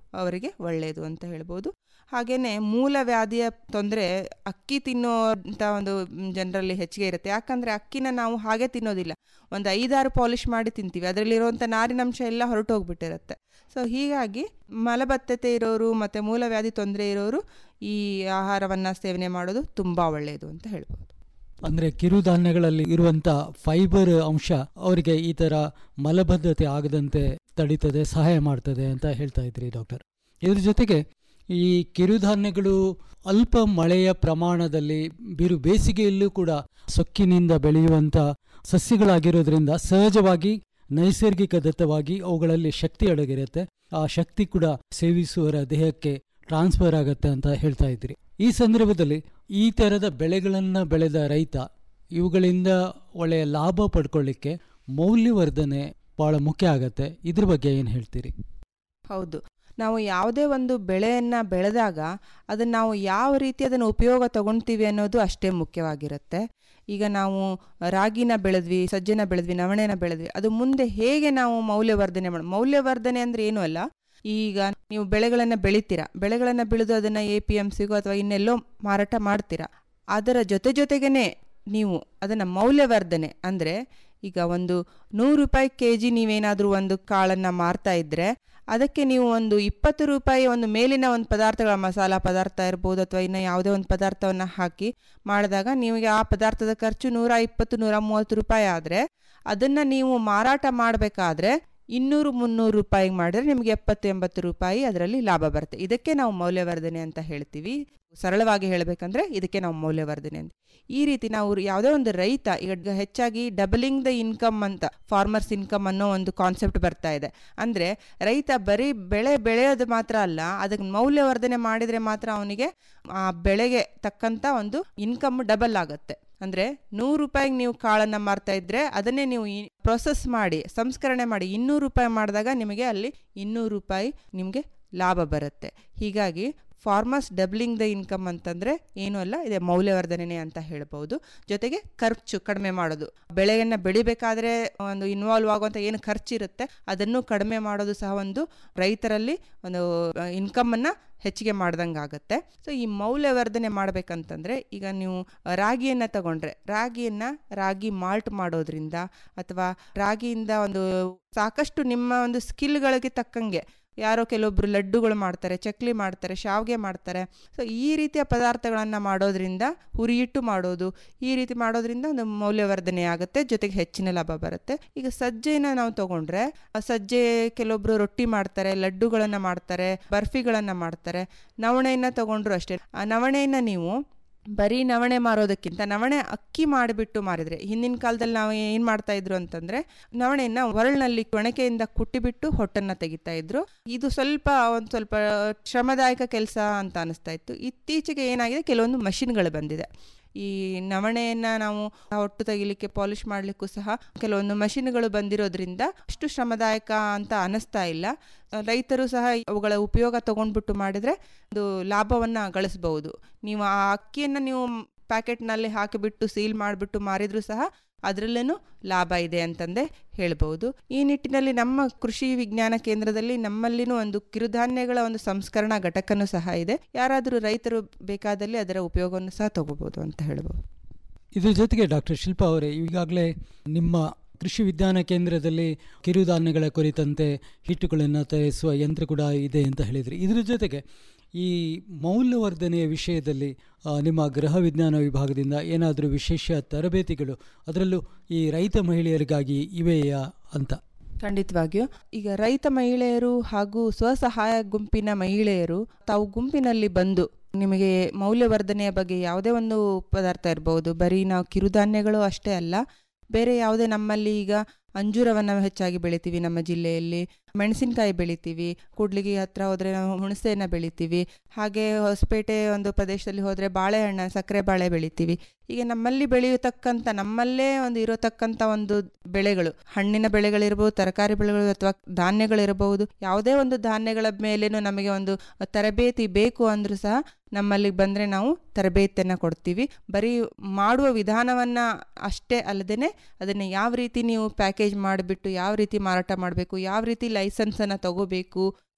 ಅವರಿಗೆ ಒಳ್ಳೆಯದು ಅಂತ ಹೇಳ್ಬೋದು ಹಾಗೆಯೇ ಮೂಲ ವ್ಯಾಧಿಯ ತೊಂದರೆ ಅಕ್ಕಿ ತಿನ್ನೋಂಥ ಒಂದು ಜನರಲ್ಲಿ ಹೆಚ್ಚಿಗೆ ಇರುತ್ತೆ ಯಾಕಂದರೆ ಅಕ್ಕಿನ ನಾವು ಹಾಗೆ ತಿನ್ನೋದಿಲ್ಲ ಒಂದು ಐದಾರು ಪಾಲಿಷ್ ಮಾಡಿ ತಿಂತೀವಿ ಅದರಲ್ಲಿರುವಂಥ ನಾರಿನಂಶ ಎಲ್ಲ ಹೊರಟು ಹೋಗ್ಬಿಟ್ಟಿರುತ್ತೆ ಸೊ ಹೀಗಾಗಿ ಮಲಬದ್ಧತೆ ಇರೋರು ಮತ್ತು ಮೂಲವ್ಯಾಧಿ ತೊಂದರೆ ಇರೋರು ಈ ಆಹಾರವನ್ನು ಸೇವನೆ ಮಾಡೋದು ತುಂಬ ಒಳ್ಳೆಯದು ಅಂತ ಹೇಳ್ಬೋದು ಅಂದರೆ ಕಿರುಧಾನ್ಯಗಳಲ್ಲಿ ಇರುವಂಥ ಫೈಬರ್ ಅಂಶ ಅವರಿಗೆ ಈ ಥರ ಮಲಬದ್ಧತೆ ಆಗದಂತೆ ತಡೀತದೆ ಸಹಾಯ ಮಾಡ್ತದೆ ಅಂತ ಹೇಳ್ತಾ ಇದ್ರಿ ಡಾಕ್ಟರ್ ಇದ್ರ ಜೊತೆಗೆ ಈ ಕಿರುಧಾನ್ಯಗಳು ಅಲ್ಪ ಮಳೆಯ ಪ್ರಮಾಣದಲ್ಲಿ ಬಿರು ಬೇಸಿಗೆಯಲ್ಲೂ ಕೂಡ ಸೊಕ್ಕಿನಿಂದ ಬೆಳೆಯುವಂಥ ಸಸ್ಯಗಳಾಗಿರೋದ್ರಿಂದ ಸಹಜವಾಗಿ ನೈಸರ್ಗಿಕ ದತ್ತವಾಗಿ ಅವುಗಳಲ್ಲಿ ಶಕ್ತಿ ಅಡಗಿರುತ್ತೆ ಆ ಶಕ್ತಿ ಕೂಡ ಸೇವಿಸುವವರ ದೇಹಕ್ಕೆ ಟ್ರಾನ್ಸ್ಫರ್ ಆಗತ್ತೆ ಅಂತ ಹೇಳ್ತಾ ಇದ್ರಿ ಈ ಸಂದರ್ಭದಲ್ಲಿ ಈ ಥರದ ಬೆಳೆಗಳನ್ನು ಬೆಳೆದ ರೈತ ಇವುಗಳಿಂದ ಒಳ್ಳೆಯ ಲಾಭ ಪಡ್ಕೊಳ್ಳಿಕ್ಕೆ ಮೌಲ್ಯವರ್ಧನೆ ಬಹಳ ಮುಖ್ಯ ಆಗತ್ತೆ ಇದ್ರ ಬಗ್ಗೆ ಏನು ಹೇಳ್ತೀರಿ ಹೌದು ನಾವು ಯಾವುದೇ ಒಂದು ಬೆಳೆಯನ್ನು ಬೆಳೆದಾಗ ಅದನ್ನು ನಾವು ಯಾವ ರೀತಿ ಅದನ್ನು ಉಪಯೋಗ ತಗೊಳ್ತೀವಿ ಅನ್ನೋದು ಅಷ್ಟೇ ಮುಖ್ಯವಾಗಿರುತ್ತೆ ಈಗ ನಾವು ರಾಗಿನ ಬೆಳೆದ್ವಿ ಸಜ್ಜೆನ ಬೆಳೆದ್ವಿ ನವಣೆನ ಬೆಳೆದ್ವಿ ಅದು ಮುಂದೆ ಹೇಗೆ ನಾವು ಮೌಲ್ಯವರ್ಧನೆ ಮಾಡ ಮೌಲ್ಯವರ್ಧನೆ ಅಂದರೆ ಏನೂ ಅಲ್ಲ ಈಗ ನೀವು ಬೆಳೆಗಳನ್ನು ಬೆಳಿತೀರಾ ಬೆಳೆಗಳನ್ನು ಬೆಳೆದು ಅದನ್ನು ಎ ಪಿ ಎಮ್ ಸಿಗೋ ಅಥವಾ ಇನ್ನೆಲ್ಲೋ ಮಾರಾಟ ಮಾಡ್ತೀರಾ ಅದರ ಜೊತೆ ಜೊತೆಗೇ ನೀವು ಅದನ್ನು ಮೌಲ್ಯವರ್ಧನೆ ಅಂದರೆ ಈಗ ಒಂದು ನೂರು ರೂಪಾಯಿ ಕೆ ಜಿ ನೀವೇನಾದರೂ ಒಂದು ಕಾಳನ್ನು ಮಾರ್ತಾ ಇದ್ದರೆ ಅದಕ್ಕೆ ನೀವು ಒಂದು ಇಪ್ಪತ್ತು ರೂಪಾಯಿ ಒಂದು ಮೇಲಿನ ಒಂದು ಪದಾರ್ಥಗಳ ಮಸಾಲ ಪದಾರ್ಥ ಇರ್ಬೋದು ಅಥವಾ ಇನ್ನು ಯಾವುದೇ ಒಂದು ಪದಾರ್ಥವನ್ನು ಹಾಕಿ ಮಾಡಿದಾಗ ನಿಮಗೆ ಆ ಪದಾರ್ಥದ ಖರ್ಚು ನೂರ ಇಪ್ಪತ್ತು ನೂರ ಮೂವತ್ತು ರೂಪಾಯಿ ಆದರೆ ಅದನ್ನು ನೀವು ಮಾರಾಟ ಮಾಡಬೇಕಾದ್ರೆ ಇನ್ನೂರು ಮುನ್ನೂರು ರೂಪಾಯಿಗೆ ಮಾಡಿದ್ರೆ ನಿಮಗೆ ಎಪ್ಪತ್ತು ಎಂಬತ್ತು ರೂಪಾಯಿ ಅದರಲ್ಲಿ ಲಾಭ ಬರುತ್ತೆ ಇದಕ್ಕೆ ನಾವು ಮೌಲ್ಯವರ್ಧನೆ ಅಂತ ಹೇಳ್ತೀವಿ ಸರಳವಾಗಿ ಹೇಳಬೇಕಂದ್ರೆ ಇದಕ್ಕೆ ನಾವು ಮೌಲ್ಯವರ್ಧನೆ ಅಂತ ಈ ರೀತಿ ನಾವು ಯಾವುದೇ ಒಂದು ರೈತ ಈಗ ಹೆಚ್ಚಾಗಿ ಡಬಲಿಂಗ್ ದ ಇನ್ಕಮ್ ಅಂತ ಫಾರ್ಮರ್ಸ್ ಇನ್ಕಮ್ ಅನ್ನೋ ಒಂದು ಕಾನ್ಸೆಪ್ಟ್ ಬರ್ತಾ ಇದೆ ಅಂದರೆ ರೈತ ಬರೀ ಬೆಳೆ ಬೆಳೆಯೋದು ಮಾತ್ರ ಅಲ್ಲ ಅದಕ್ಕೆ ಮೌಲ್ಯವರ್ಧನೆ ಮಾಡಿದರೆ ಮಾತ್ರ ಅವನಿಗೆ ಆ ಬೆಳೆಗೆ ತಕ್ಕಂಥ ಒಂದು ಇನ್ಕಮ್ ಡಬಲ್ ಆಗುತ್ತೆ ಅಂದರೆ ನೂರು ರೂಪಾಯಿಗೆ ನೀವು ಕಾಳನ್ನು ಮಾರ್ತಾ ಇದ್ದರೆ ಅದನ್ನೇ ನೀವು ಪ್ರೊಸೆಸ್ ಮಾಡಿ ಸಂಸ್ಕರಣೆ ಮಾಡಿ ಇನ್ನೂರು ರೂಪಾಯಿ ಮಾಡಿದಾಗ ನಿಮಗೆ ಅಲ್ಲಿ ಇನ್ನೂರು ರೂಪಾಯಿ ನಿಮಗೆ ಲಾಭ ಬರುತ್ತೆ ಹೀಗಾಗಿ ಫಾರ್ಮರ್ಸ್ ಡಬ್ಲಿಂಗ್ ದ ಇನ್ಕಮ್ ಅಂತಂದರೆ ಏನೂ ಅಲ್ಲ ಇದೆ ಮೌಲ್ಯವರ್ಧನೆ ಅಂತ ಹೇಳ್ಬೋದು ಜೊತೆಗೆ ಖರ್ಚು ಕಡಿಮೆ ಮಾಡೋದು ಬೆಳೆಯನ್ನು ಬೆಳಿಬೇಕಾದ್ರೆ ಒಂದು ಇನ್ವಾಲ್ವ್ ಆಗುವಂಥ ಏನು ಖರ್ಚಿರುತ್ತೆ ಅದನ್ನು ಕಡಿಮೆ ಮಾಡೋದು ಸಹ ಒಂದು ರೈತರಲ್ಲಿ ಒಂದು ಇನ್ಕಮನ್ನು ಹೆಚ್ಚಿಗೆ ಮಾಡ್ದಂಗೆ ಆಗುತ್ತೆ ಸೊ ಈ ಮೌಲ್ಯವರ್ಧನೆ ಮಾಡಬೇಕಂತಂದರೆ ಈಗ ನೀವು ರಾಗಿಯನ್ನು ತಗೊಂಡ್ರೆ ರಾಗಿಯನ್ನು ರಾಗಿ ಮಾಲ್ಟ್ ಮಾಡೋದ್ರಿಂದ ಅಥವಾ ರಾಗಿಯಿಂದ ಒಂದು ಸಾಕಷ್ಟು ನಿಮ್ಮ ಒಂದು ಸ್ಕಿಲ್ಗಳಿಗೆ ತಕ್ಕಂಗೆ ಯಾರೋ ಕೆಲವೊಬ್ಬರು ಲಡ್ಡುಗಳು ಮಾಡ್ತಾರೆ ಚಕ್ಲಿ ಮಾಡ್ತಾರೆ ಶಾವಿಗೆ ಮಾಡ್ತಾರೆ ಸೊ ಈ ರೀತಿಯ ಪದಾರ್ಥಗಳನ್ನು ಮಾಡೋದ್ರಿಂದ ಹುರಿಯಿಟ್ಟು ಮಾಡೋದು ಈ ರೀತಿ ಮಾಡೋದ್ರಿಂದ ಒಂದು ಮೌಲ್ಯವರ್ಧನೆ ಆಗುತ್ತೆ ಜೊತೆಗೆ ಹೆಚ್ಚಿನ ಲಾಭ ಬರುತ್ತೆ ಈಗ ಸಜ್ಜೆನ ನಾವು ತಗೊಂಡ್ರೆ ಸಜ್ಜೆ ಕೆಲವೊಬ್ರು ರೊಟ್ಟಿ ಮಾಡ್ತಾರೆ ಲಡ್ಡುಗಳನ್ನು ಮಾಡ್ತಾರೆ ಬರ್ಫಿಗಳನ್ನು ಮಾಡ್ತಾರೆ ನವಣೆಯನ್ನು ತಗೊಂಡ್ರು ಅಷ್ಟೇ ಆ ನವಣೆಯನ್ನು ನೀವು ಬರೀ ನವಣೆ ಮಾರೋದಕ್ಕಿಂತ ನವಣೆ ಅಕ್ಕಿ ಮಾಡಿಬಿಟ್ಟು ಮಾರಿದರೆ ಹಿಂದಿನ ಕಾಲದಲ್ಲಿ ನಾವು ಏನು ಮಾಡ್ತಾ ಇದ್ರು ಅಂತಂದರೆ ನವಣೆಯನ್ನು ಒರಳಿನಲ್ಲಿ ಒಣಕೆಯಿಂದ ಕುಟ್ಟಿಬಿಟ್ಟು ಹೊಟ್ಟನ್ನು ತೆಗಿತಾ ಇದ್ರು ಇದು ಸ್ವಲ್ಪ ಒಂದು ಸ್ವಲ್ಪ ಶ್ರಮದಾಯಕ ಕೆಲಸ ಅಂತ ಅನಿಸ್ತಾ ಇತ್ತು ಇತ್ತೀಚೆಗೆ ಏನಾಗಿದೆ ಕೆಲವೊಂದು ಮಷಿನ್ಗಳು ಬಂದಿದೆ ಈ ನವಣೆಯನ್ನು ನಾವು ಹೊಟ್ಟು ತೆಗಿಲಿಕ್ಕೆ ಪಾಲಿಷ್ ಮಾಡಲಿಕ್ಕೂ ಸಹ ಕೆಲವೊಂದು ಮಷಿನ್ಗಳು ಬಂದಿರೋದ್ರಿಂದ ಅಷ್ಟು ಶ್ರಮದಾಯಕ ಅಂತ ಅನ್ನಿಸ್ತಾ ಇಲ್ಲ ರೈತರು ಸಹ ಅವುಗಳ ಉಪಯೋಗ ತಗೊಂಡ್ಬಿಟ್ಟು ಮಾಡಿದರೆ ಒಂದು ಲಾಭವನ್ನು ಗಳಿಸ್ಬೋದು ನೀವು ಆ ಅಕ್ಕಿಯನ್ನು ನೀವು ಪ್ಯಾಕೆಟ್ನಲ್ಲಿ ಹಾಕಿಬಿಟ್ಟು ಸೀಲ್ ಮಾಡಿಬಿಟ್ಟು ಮಾರಿದರೂ ಸಹ ಅದರಲ್ಲೂ ಲಾಭ ಇದೆ ಅಂತಂದೇ ಹೇಳ್ಬೋದು ಈ ನಿಟ್ಟಿನಲ್ಲಿ ನಮ್ಮ ಕೃಷಿ ವಿಜ್ಞಾನ ಕೇಂದ್ರದಲ್ಲಿ ನಮ್ಮಲ್ಲಿನೂ ಒಂದು ಕಿರುಧಾನ್ಯಗಳ ಒಂದು ಸಂಸ್ಕರಣಾ ಘಟಕನೂ ಸಹ ಇದೆ ಯಾರಾದರೂ ರೈತರು ಬೇಕಾದಲ್ಲಿ ಅದರ ಉಪಯೋಗವನ್ನು ಸಹ ತಗೋಬೋದು ಅಂತ ಹೇಳ್ಬೋದು ಇದ್ರ ಜೊತೆಗೆ ಡಾಕ್ಟರ್ ಶಿಲ್ಪಾ ಅವರೇ ಈಗಾಗಲೇ ನಿಮ್ಮ ಕೃಷಿ ವಿಜ್ಞಾನ ಕೇಂದ್ರದಲ್ಲಿ ಕಿರುಧಾನ್ಯಗಳ ಕುರಿತಂತೆ ಹಿಟ್ಟುಗಳನ್ನು ತಯಾರಿಸುವ ಯಂತ್ರ ಕೂಡ ಇದೆ ಅಂತ ಹೇಳಿದ್ರಿ ಇದ್ರ ಜೊತೆಗೆ ಈ ಮೌಲ್ಯವರ್ಧನೆಯ ವಿಷಯದಲ್ಲಿ ನಿಮ್ಮ ಗೃಹ ವಿಜ್ಞಾನ ವಿಭಾಗದಿಂದ ಏನಾದರೂ ವಿಶೇಷ ತರಬೇತಿಗಳು ಅದರಲ್ಲೂ ಈ ರೈತ ಮಹಿಳೆಯರಿಗಾಗಿ ಇವೆಯಾ ಅಂತ ಖಂಡಿತವಾಗಿಯೂ ಈಗ ರೈತ ಮಹಿಳೆಯರು ಹಾಗೂ ಸ್ವಸಹಾಯ ಗುಂಪಿನ ಮಹಿಳೆಯರು ತಾವು ಗುಂಪಿನಲ್ಲಿ ಬಂದು ನಿಮಗೆ ಮೌಲ್ಯವರ್ಧನೆಯ ಬಗ್ಗೆ ಯಾವುದೇ ಒಂದು ಪದಾರ್ಥ ಇರ್ಬೋದು ಬರೀ ನಾವು ಕಿರುಧಾನ್ಯಗಳು ಅಷ್ಟೇ ಅಲ್ಲ ಬೇರೆ ಯಾವುದೇ ನಮ್ಮಲ್ಲಿ ಈಗ ಅಂಜೂರವನ್ನು ಹೆಚ್ಚಾಗಿ ಬೆಳಿತೀವಿ ನಮ್ಮ ಜಿಲ್ಲೆಯಲ್ಲಿ ಮೆಣಸಿನಕಾಯಿ ಬೆಳಿತೀವಿ ಕೂಡ್ಲಿಗಿ ಹತ್ರ ಹೋದರೆ ನಾವು ಹುಣಸೆಯನ್ನು ಬೆಳಿತೀವಿ ಹಾಗೆ ಹೊಸಪೇಟೆ ಒಂದು ಪ್ರದೇಶದಲ್ಲಿ ಹೋದರೆ ಬಾಳೆಹಣ್ಣು ಸಕ್ಕರೆ ಬಾಳೆ ಬೆಳಿತೀವಿ ಈಗ ನಮ್ಮಲ್ಲಿ ಬೆಳೆಯತಕ್ಕಂಥ ನಮ್ಮಲ್ಲೇ ಒಂದು ಇರೋತಕ್ಕಂಥ ಒಂದು ಬೆಳೆಗಳು ಹಣ್ಣಿನ ಬೆಳೆಗಳಿರ್ಬೋದು ತರಕಾರಿ ಬೆಳೆಗಳು ಅಥವಾ ಧಾನ್ಯಗಳಿರಬಹುದು ಯಾವುದೇ ಒಂದು ಧಾನ್ಯಗಳ ಮೇಲೇನು ನಮಗೆ ಒಂದು ತರಬೇತಿ ಬೇಕು ಅಂದರೂ ಸಹ ನಮ್ಮಲ್ಲಿಗೆ ಬಂದರೆ ನಾವು ತರಬೇತಿಯನ್ನು ಕೊಡ್ತೀವಿ ಬರೀ ಮಾಡುವ ವಿಧಾನವನ್ನು ಅಷ್ಟೇ ಅಲ್ಲದೇ ಅದನ್ನು ಯಾವ ರೀತಿ ನೀವು ಪ್ಯಾಕೇಜ್ ಮಾಡಿಬಿಟ್ಟು ಯಾವ ರೀತಿ ಮಾರಾಟ ಮಾಡಬೇಕು ಯಾವ ರೀತಿ ಲೈಸೆನ್ಸನ್ನು ತಗೋಬೇಕು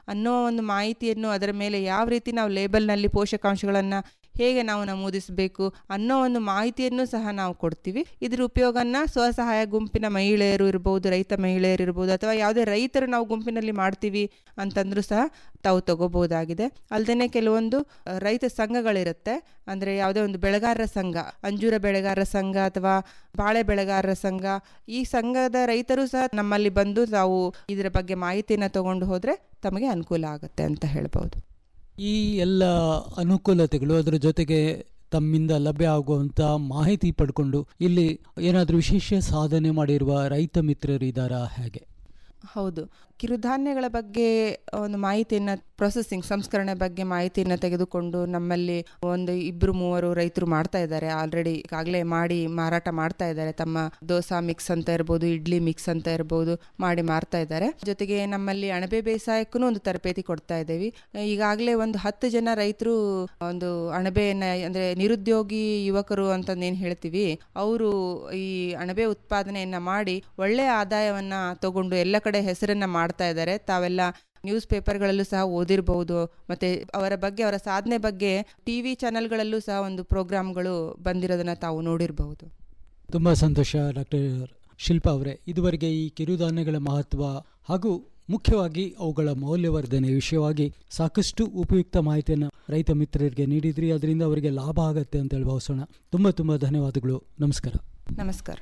ಅನ್ನೋ ಒಂದು ಮಾಹಿತಿಯನ್ನು ಅದರ ಮೇಲೆ ಯಾವ ರೀತಿ ನಾವು ಲೇಬಲ್ನಲ್ಲಿ ಪೋಷಕಾಂಶಗಳನ್ನು ಹೇಗೆ ನಾವು ನಮೂದಿಸಬೇಕು ಅನ್ನೋ ಒಂದು ಮಾಹಿತಿಯನ್ನು ಸಹ ನಾವು ಕೊಡ್ತೀವಿ ಇದ್ರ ಉಪಯೋಗನ ಸ್ವಸಹಾಯ ಗುಂಪಿನ ಮಹಿಳೆಯರು ಇರ್ಬೋದು ರೈತ ಮಹಿಳೆಯರು ಇರ್ಬೋದು ಅಥವಾ ಯಾವುದೇ ರೈತರು ನಾವು ಗುಂಪಿನಲ್ಲಿ ಮಾಡ್ತೀವಿ ಅಂತಂದ್ರೂ ಸಹ ತಾವು ತಗೋಬಹುದಾಗಿದೆ ಅಲ್ಲದೆ ಕೆಲವೊಂದು ಅ, ರೈತ ಸಂಘಗಳಿರುತ್ತೆ ಅಂದರೆ ಯಾವುದೇ ಒಂದು ಬೆಳೆಗಾರರ ಸಂಘ ಅಂಜೂರ ಬೆಳೆಗಾರರ ಸಂಘ ಅಥವಾ ಬಾಳೆ ಬೆಳೆಗಾರರ ಸಂಘ ಈ ಸಂಘದ ರೈತರು ಸಹ ನಮ್ಮಲ್ಲಿ ಬಂದು ತಾವು ಇದರ ಬಗ್ಗೆ ಮಾಹಿತಿಯನ್ನು ತಗೊಂಡು ಹೋದರೆ ತಮಗೆ ಅನುಕೂಲ ಆಗುತ್ತೆ ಅಂತ ಹೇಳ್ಬೋದು ಈ ಎಲ್ಲ ಅನುಕೂಲತೆಗಳು ಅದರ ಜೊತೆಗೆ ತಮ್ಮಿಂದ ಲಭ್ಯ ಆಗುವಂಥ ಮಾಹಿತಿ ಪಡ್ಕೊಂಡು ಇಲ್ಲಿ ಏನಾದರೂ ವಿಶೇಷ ಸಾಧನೆ ಮಾಡಿರುವ ರೈತ ಮಿತ್ರರು ಇದ್ದಾರಾ ಹೇಗೆ ಹೌದು ಕಿರುಧಾನ್ಯಗಳ ಬಗ್ಗೆ ಒಂದು ಮಾಹಿತಿಯನ್ನು ಪ್ರೊಸೆಸಿಂಗ್ ಸಂಸ್ಕರಣೆ ಬಗ್ಗೆ ಮಾಹಿತಿಯನ್ನು ತೆಗೆದುಕೊಂಡು ನಮ್ಮಲ್ಲಿ ಒಂದು ಇಬ್ಬರು ಮೂವರು ರೈತರು ಮಾಡ್ತಾ ಇದ್ದಾರೆ ಆಲ್ರೆಡಿ ಈಗಾಗಲೇ ಮಾಡಿ ಮಾರಾಟ ಮಾಡ್ತಾ ಇದ್ದಾರೆ ತಮ್ಮ ದೋಸಾ ಮಿಕ್ಸ್ ಅಂತ ಇರ್ಬೋದು ಇಡ್ಲಿ ಮಿಕ್ಸ್ ಅಂತ ಇರ್ಬೋದು ಮಾಡಿ ಮಾರ್ತಾ ಇದ್ದಾರೆ ಜೊತೆಗೆ ನಮ್ಮಲ್ಲಿ ಅಣಬೆ ಬೇಸಾಯಕ್ಕೂ ಒಂದು ತರಬೇತಿ ಕೊಡ್ತಾ ಇದ್ದೀವಿ ಈಗಾಗಲೇ ಒಂದು ಹತ್ತು ಜನ ರೈತರು ಒಂದು ಅಣಬೆಯನ್ನ ಅಂದರೆ ನಿರುದ್ಯೋಗಿ ಯುವಕರು ಅಂತಂದು ಏನು ಹೇಳ್ತೀವಿ ಅವರು ಈ ಅಣಬೆ ಉತ್ಪಾದನೆಯನ್ನ ಮಾಡಿ ಒಳ್ಳೆಯ ಆದಾಯವನ್ನ ತಗೊಂಡು ಎಲ್ಲ ಕಡೆ ಹೆಸರನ್ನ ಮಾಡ್ತಾ ಇದ್ದಾರೆ ತಾವೆಲ್ಲ ನ್ಯೂಸ್ ಪೇಪರ್ಗಳಲ್ಲೂ ಸಹ ಓದಿರಬಹುದು ಮತ್ತೆ ಅವರ ಬಗ್ಗೆ ಅವರ ಸಾಧನೆ ಬಗ್ಗೆ ಟಿ ವಿ ಚಾನೆಲ್ಗಳಲ್ಲೂ ಸಹ ಒಂದು ಪ್ರೋಗ್ರಾಮ್ಗಳು ಬಂದಿರೋದನ್ನ ತಾವು ನೋಡಿರಬಹುದು ತುಂಬ ಸಂತೋಷ ಡಾಕ್ಟರ್ ಶಿಲ್ಪಾ ಅವರೇ ಇದುವರೆಗೆ ಈ ಕಿರುಧಾನ್ಯಗಳ ಮಹತ್ವ ಹಾಗೂ ಮುಖ್ಯವಾಗಿ ಅವುಗಳ ಮೌಲ್ಯವರ್ಧನೆ ವಿಷಯವಾಗಿ ಸಾಕಷ್ಟು ಉಪಯುಕ್ತ ಮಾಹಿತಿಯನ್ನು ರೈತ ಮಿತ್ರರಿಗೆ ನೀಡಿದ್ರಿ ಅದರಿಂದ ಅವರಿಗೆ ಲಾಭ ಆಗತ್ತೆ ಅಂತ ಹೇಳಿ ಭಾವಿಸೋಣ ತುಂಬ ತುಂಬ ಧನ್ಯವಾದಗಳು ನಮಸ್ಕಾರ ನಮಸ್ಕಾರ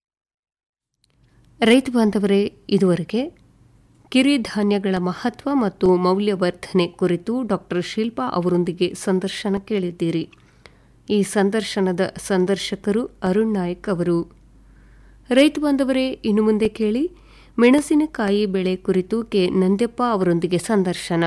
ರೈತ ಬಾಂಧವರೇ ಇದುವರೆಗೆ ಕಿರಿಧಾನ್ಯಗಳ ಮಹತ್ವ ಮತ್ತು ಮೌಲ್ಯವರ್ಧನೆ ಕುರಿತು ಡಾಕ್ಟರ್ ಶಿಲ್ಪಾ ಅವರೊಂದಿಗೆ ಸಂದರ್ಶನ ಕೇಳಿದ್ದೀರಿ ಈ ಸಂದರ್ಶನದ ಸಂದರ್ಶಕರು ಅರುಣ್ ನಾಯಕ್ ಅವರು ರೈತ ಬಾಂಧವರೇ ಇನ್ನು ಮುಂದೆ ಕೇಳಿ ಮೆಣಸಿನಕಾಯಿ ಬೆಳೆ ಕುರಿತು ಕೆ ನಂದ್ಯಪ್ಪ ಅವರೊಂದಿಗೆ ಸಂದರ್ಶನ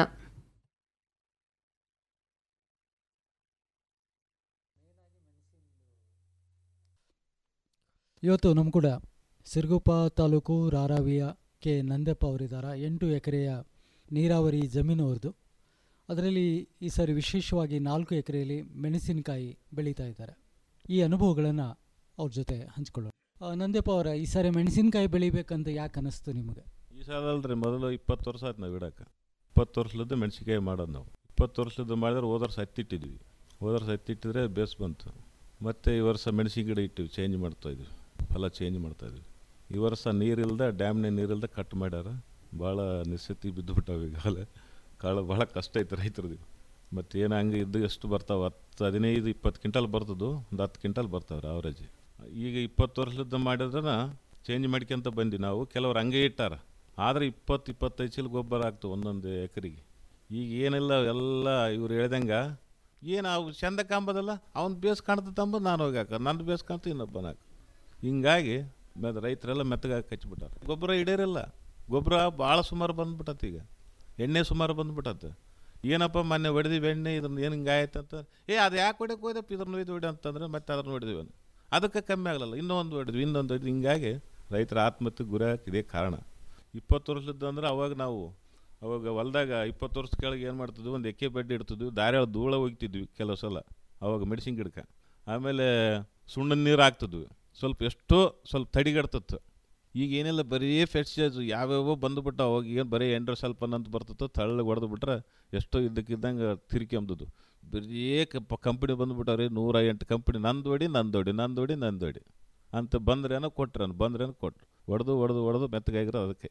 ಇವತ್ತು ನಮ್ಮ ಕೂಡ ಸಿರುಗುಪ್ಪ ತಾಲೂಕು ರಾರಾವಿಯ ಕೆ ನಂದಪ್ಪ ಅವರಿದ್ದಾರೆ ಎಂಟು ಎಕರೆಯ ನೀರಾವರಿ ಜಮೀನು ಅವ್ರದ್ದು ಅದರಲ್ಲಿ ಈ ಸಾರಿ ವಿಶೇಷವಾಗಿ ನಾಲ್ಕು ಎಕರೆಯಲ್ಲಿ ಮೆಣಸಿನಕಾಯಿ ಬೆಳೀತಾ ಇದ್ದಾರೆ ಈ ಅನುಭವಗಳನ್ನು ಅವ್ರ ಜೊತೆ ಹಂಚ್ಕೊಳ್ಳೋಣ ಆ, ನಂದಪ್ಪ ಅವರ ಈ ಸಾರಿ ಮೆಣಸಿನಕಾಯಿ ಬೆಳಿಬೇಕಂತ ಯಾಕೆ ಅನ್ನಿಸ್ತು ನಿಮಗೆ ಈ ಸಾಲ ಅಲ್ರಿ ಮೊದಲು ಇಪ್ಪತ್ತು ವರ್ಷ ಆಯ್ತು ನಾವು ಇಡಕ್ಕೆ ಇಪ್ಪತ್ತು ವರ್ಷದ ಮೆಣಸಿನ್ಕಾಯಿ ಮಾಡೋದು ನಾವು ಇಪ್ಪತ್ತು ವರ್ಷದ ಮಾಡಿದ್ರೆ ಹೋದ ವರ್ಷ ಹತ್ತಿಟ್ಟಿದ್ವಿ ಹೋದ ವರ್ಷ ಹತ್ತಿಟ್ಟಿದ್ರೆ ಬೇಸ್ ಬಂತು ಮತ್ತು ಈ ವರ್ಷ ಮೆಣಸಿನ ಗಿಡ ಇಟ್ಟಿವಿ ಚೇಂಜ್ ಮಾಡ್ತಾ ಇದ್ವಿ ಫಲ ಚೇಂಜ್ ಮಾಡ್ತಾ ಇದ್ವಿ ಈ ವರ್ಷ ನೀರಿಲ್ದ ಡ್ಯಾಮ್ನ ನೀರಿಲ್ದ ಕಟ್ ಮಾಡ್ಯಾರ ಭಾಳ ನಿಶ್ಚಿತಿ ಬಿದ್ದುಬಿಟ್ಟಾವ ಈಗಾಗಲ ಕಾಳು ಭಾಳ ಕಷ್ಟ ಐತೆ ರೈತರದು ಮತ್ತು ಏನು ಹಂಗೆ ಇದ್ದು ಎಷ್ಟು ಬರ್ತಾವೆ ಹತ್ತು ಹದಿನೈದು ಇಪ್ಪತ್ತು ಕ್ವಿಂಟಲ್ ಬರ್ತದ್ದು ಒಂದು ಹತ್ತು ಕ್ವಿಂಟಲ್ ಬರ್ತಾವ್ರಿ ಅವರೇಜ್ ಈಗ ಇಪ್ಪತ್ತು ವರ್ಷದ ಮಾಡಿದ್ರೆ ಚೇಂಜ್ ಮಾಡ್ಕೊಂತ ಬಂದ್ವಿ ನಾವು ಕೆಲವ್ರು ಹಂಗೆ ಇಟ್ಟಾರ ಆದರೆ ಇಪ್ಪತ್ತು ಇಪ್ಪತ್ತೈದು ಚೀಲ ಗೊಬ್ಬರ ಆಗ್ತವೆ ಒಂದೊಂದು ಎಕರೆಗೆ ಈಗ ಏನಿಲ್ಲ ಎಲ್ಲ ಇವ್ರು ಹೇಳ್ದಂಗೆ ಏನು ಅವು ಚಂದ ಕಾಂಬೋದಲ್ಲ ಅವ್ನು ಬೇಸ್ ಕಾಣ್ತದೆ ಅಂಬೋದು ನಾನು ಹೋಗಿ ಹಾಕ ನಂದು ಬೇಸ್ ಕಾಣ್ತು ಇನ್ನೊಬ್ಬನ ಹಾಕ ಹಿಂಗಾಗಿ ಮೆದ ರೈತರೆಲ್ಲ ಮೆತ್ತಗಾಗಿ ಕಚ್ಚಿಬಿಟ್ಟಾರೆ ಗೊಬ್ಬರ ಇಡೀರಿಲ್ಲ ಗೊಬ್ಬರ ಭಾಳ ಸುಮಾರು ಬಂದ್ಬಿಟ್ಟತ್ತೆ ಈಗ ಎಣ್ಣೆ ಸುಮಾರು ಬಂದ್ಬಿಟ್ಟತ್ತೆ ಏನಪ್ಪ ಮೊನ್ನೆ ಹೊಡೆದಿವಿ ಎಣ್ಣೆ ಇದನ್ನ ಏನು ಹಿಂಗೆ ಆಯ್ತು ಅಂತ ಏ ಅದು ಯಾಕೆ ಹೊಡ್ಯಕ್ಕೆ ಹೋಯ್ದಪ್ಪ ಇದ್ರನ್ನ ಒಯ್ದು ಹೊಡಿ ಅಂತಂದ್ರೆ ಮತ್ತೆ ಅದನ್ನ ಹೊಡೆದಿವಿ ಅಂತ. ಅದಕ್ಕೆ ಕಮ್ಮಿ ಆಗಲ್ಲ ಇನ್ನೊಂದು ಹೊಡೆದ್ವಿ ಇನ್ನೊಂದು ಹೊಡೆದ್ವಿ ಹಿಂಗಾಗಿ ರೈತರ ಆತ್ಮಹತ್ಯೆ ಗುರಿ ಇದೇ ಕಾರಣ ಇಪ್ಪತ್ತು ವರ್ಷದ್ದು ಅಂದ್ರೆ ಅವಾಗ ನಾವು ಅವಾಗ ಹೊಲ್ದಾಗ ಇಪ್ಪತ್ತು ವರ್ಷ ಕೆಳಗೆ ಏನು ಮಾಡ್ತಿದ್ವಿ ಒಂದು ಎಕ್ಕೆ ಬಡ್ಡಿ ಇಡ್ತಿದ್ವಿ ದಾರ್ಯಾಳ ಧೂಳ ಹೋಗ್ತಿದ್ವಿ ಕೆಲವು ಸಲ ಅವಾಗ ಮೆಡಿಸಿನ್ ಗಿಡಕ್ಕೆ ಆಮೇಲೆ ಸುಣ್ಣದ ನೀರು ಹಾಕ್ತಿದ್ವಿ ಸ್ವಲ್ಪ ಎಷ್ಟೋ ಸ್ವಲ್ಪ ತಡಿಗಡ್ತಿತ್ತು ಈಗ ಏನಿಲ್ಲ ಬರೀ ಫೆಸ್ಟೇಜ್ ಯಾವ್ಯಾವೋ ಬಂದುಬಿಟ್ಟು ಅವಾಗ ಏನು ಬರೀ ಎಂಡ್ರ ಸ್ವಲ್ಪ ಅಂತ ಬರ್ತಿತ್ತು ತಳ್ಳಗೆ ಹೊಡೆದು ಬಿಟ್ರೆ ಎಷ್ಟೋ ಇದ್ದಕ್ಕಿದ್ದಂಗೆ ತಿರ್ಕೊಂಬುದು ಬರೀ ಕಂಪ್ನಿ ಬಂದುಬಿಟ್ಟವ್ರಿ ನೂರ ಎಂಟು ಕಂಪ್ನಿ ನಂದು ಹೊಡಿ ನಂದು ಹೊಡಿ ನಂದು ಹೊಡಿ ನಂದು ಹೊಡಿ ಅಂತ ಬಂದ್ರೇನೋ ಕೊಟ್ರೇನು ಬಂದ್ರೇನೋ ಕೊಟ್ರು ಹೊಡೆದು ಹೊಡೆದು ಹೊಡೆದು ಮೆತ್ತಗಾಗಿರೋ ಅದಕ್ಕೆ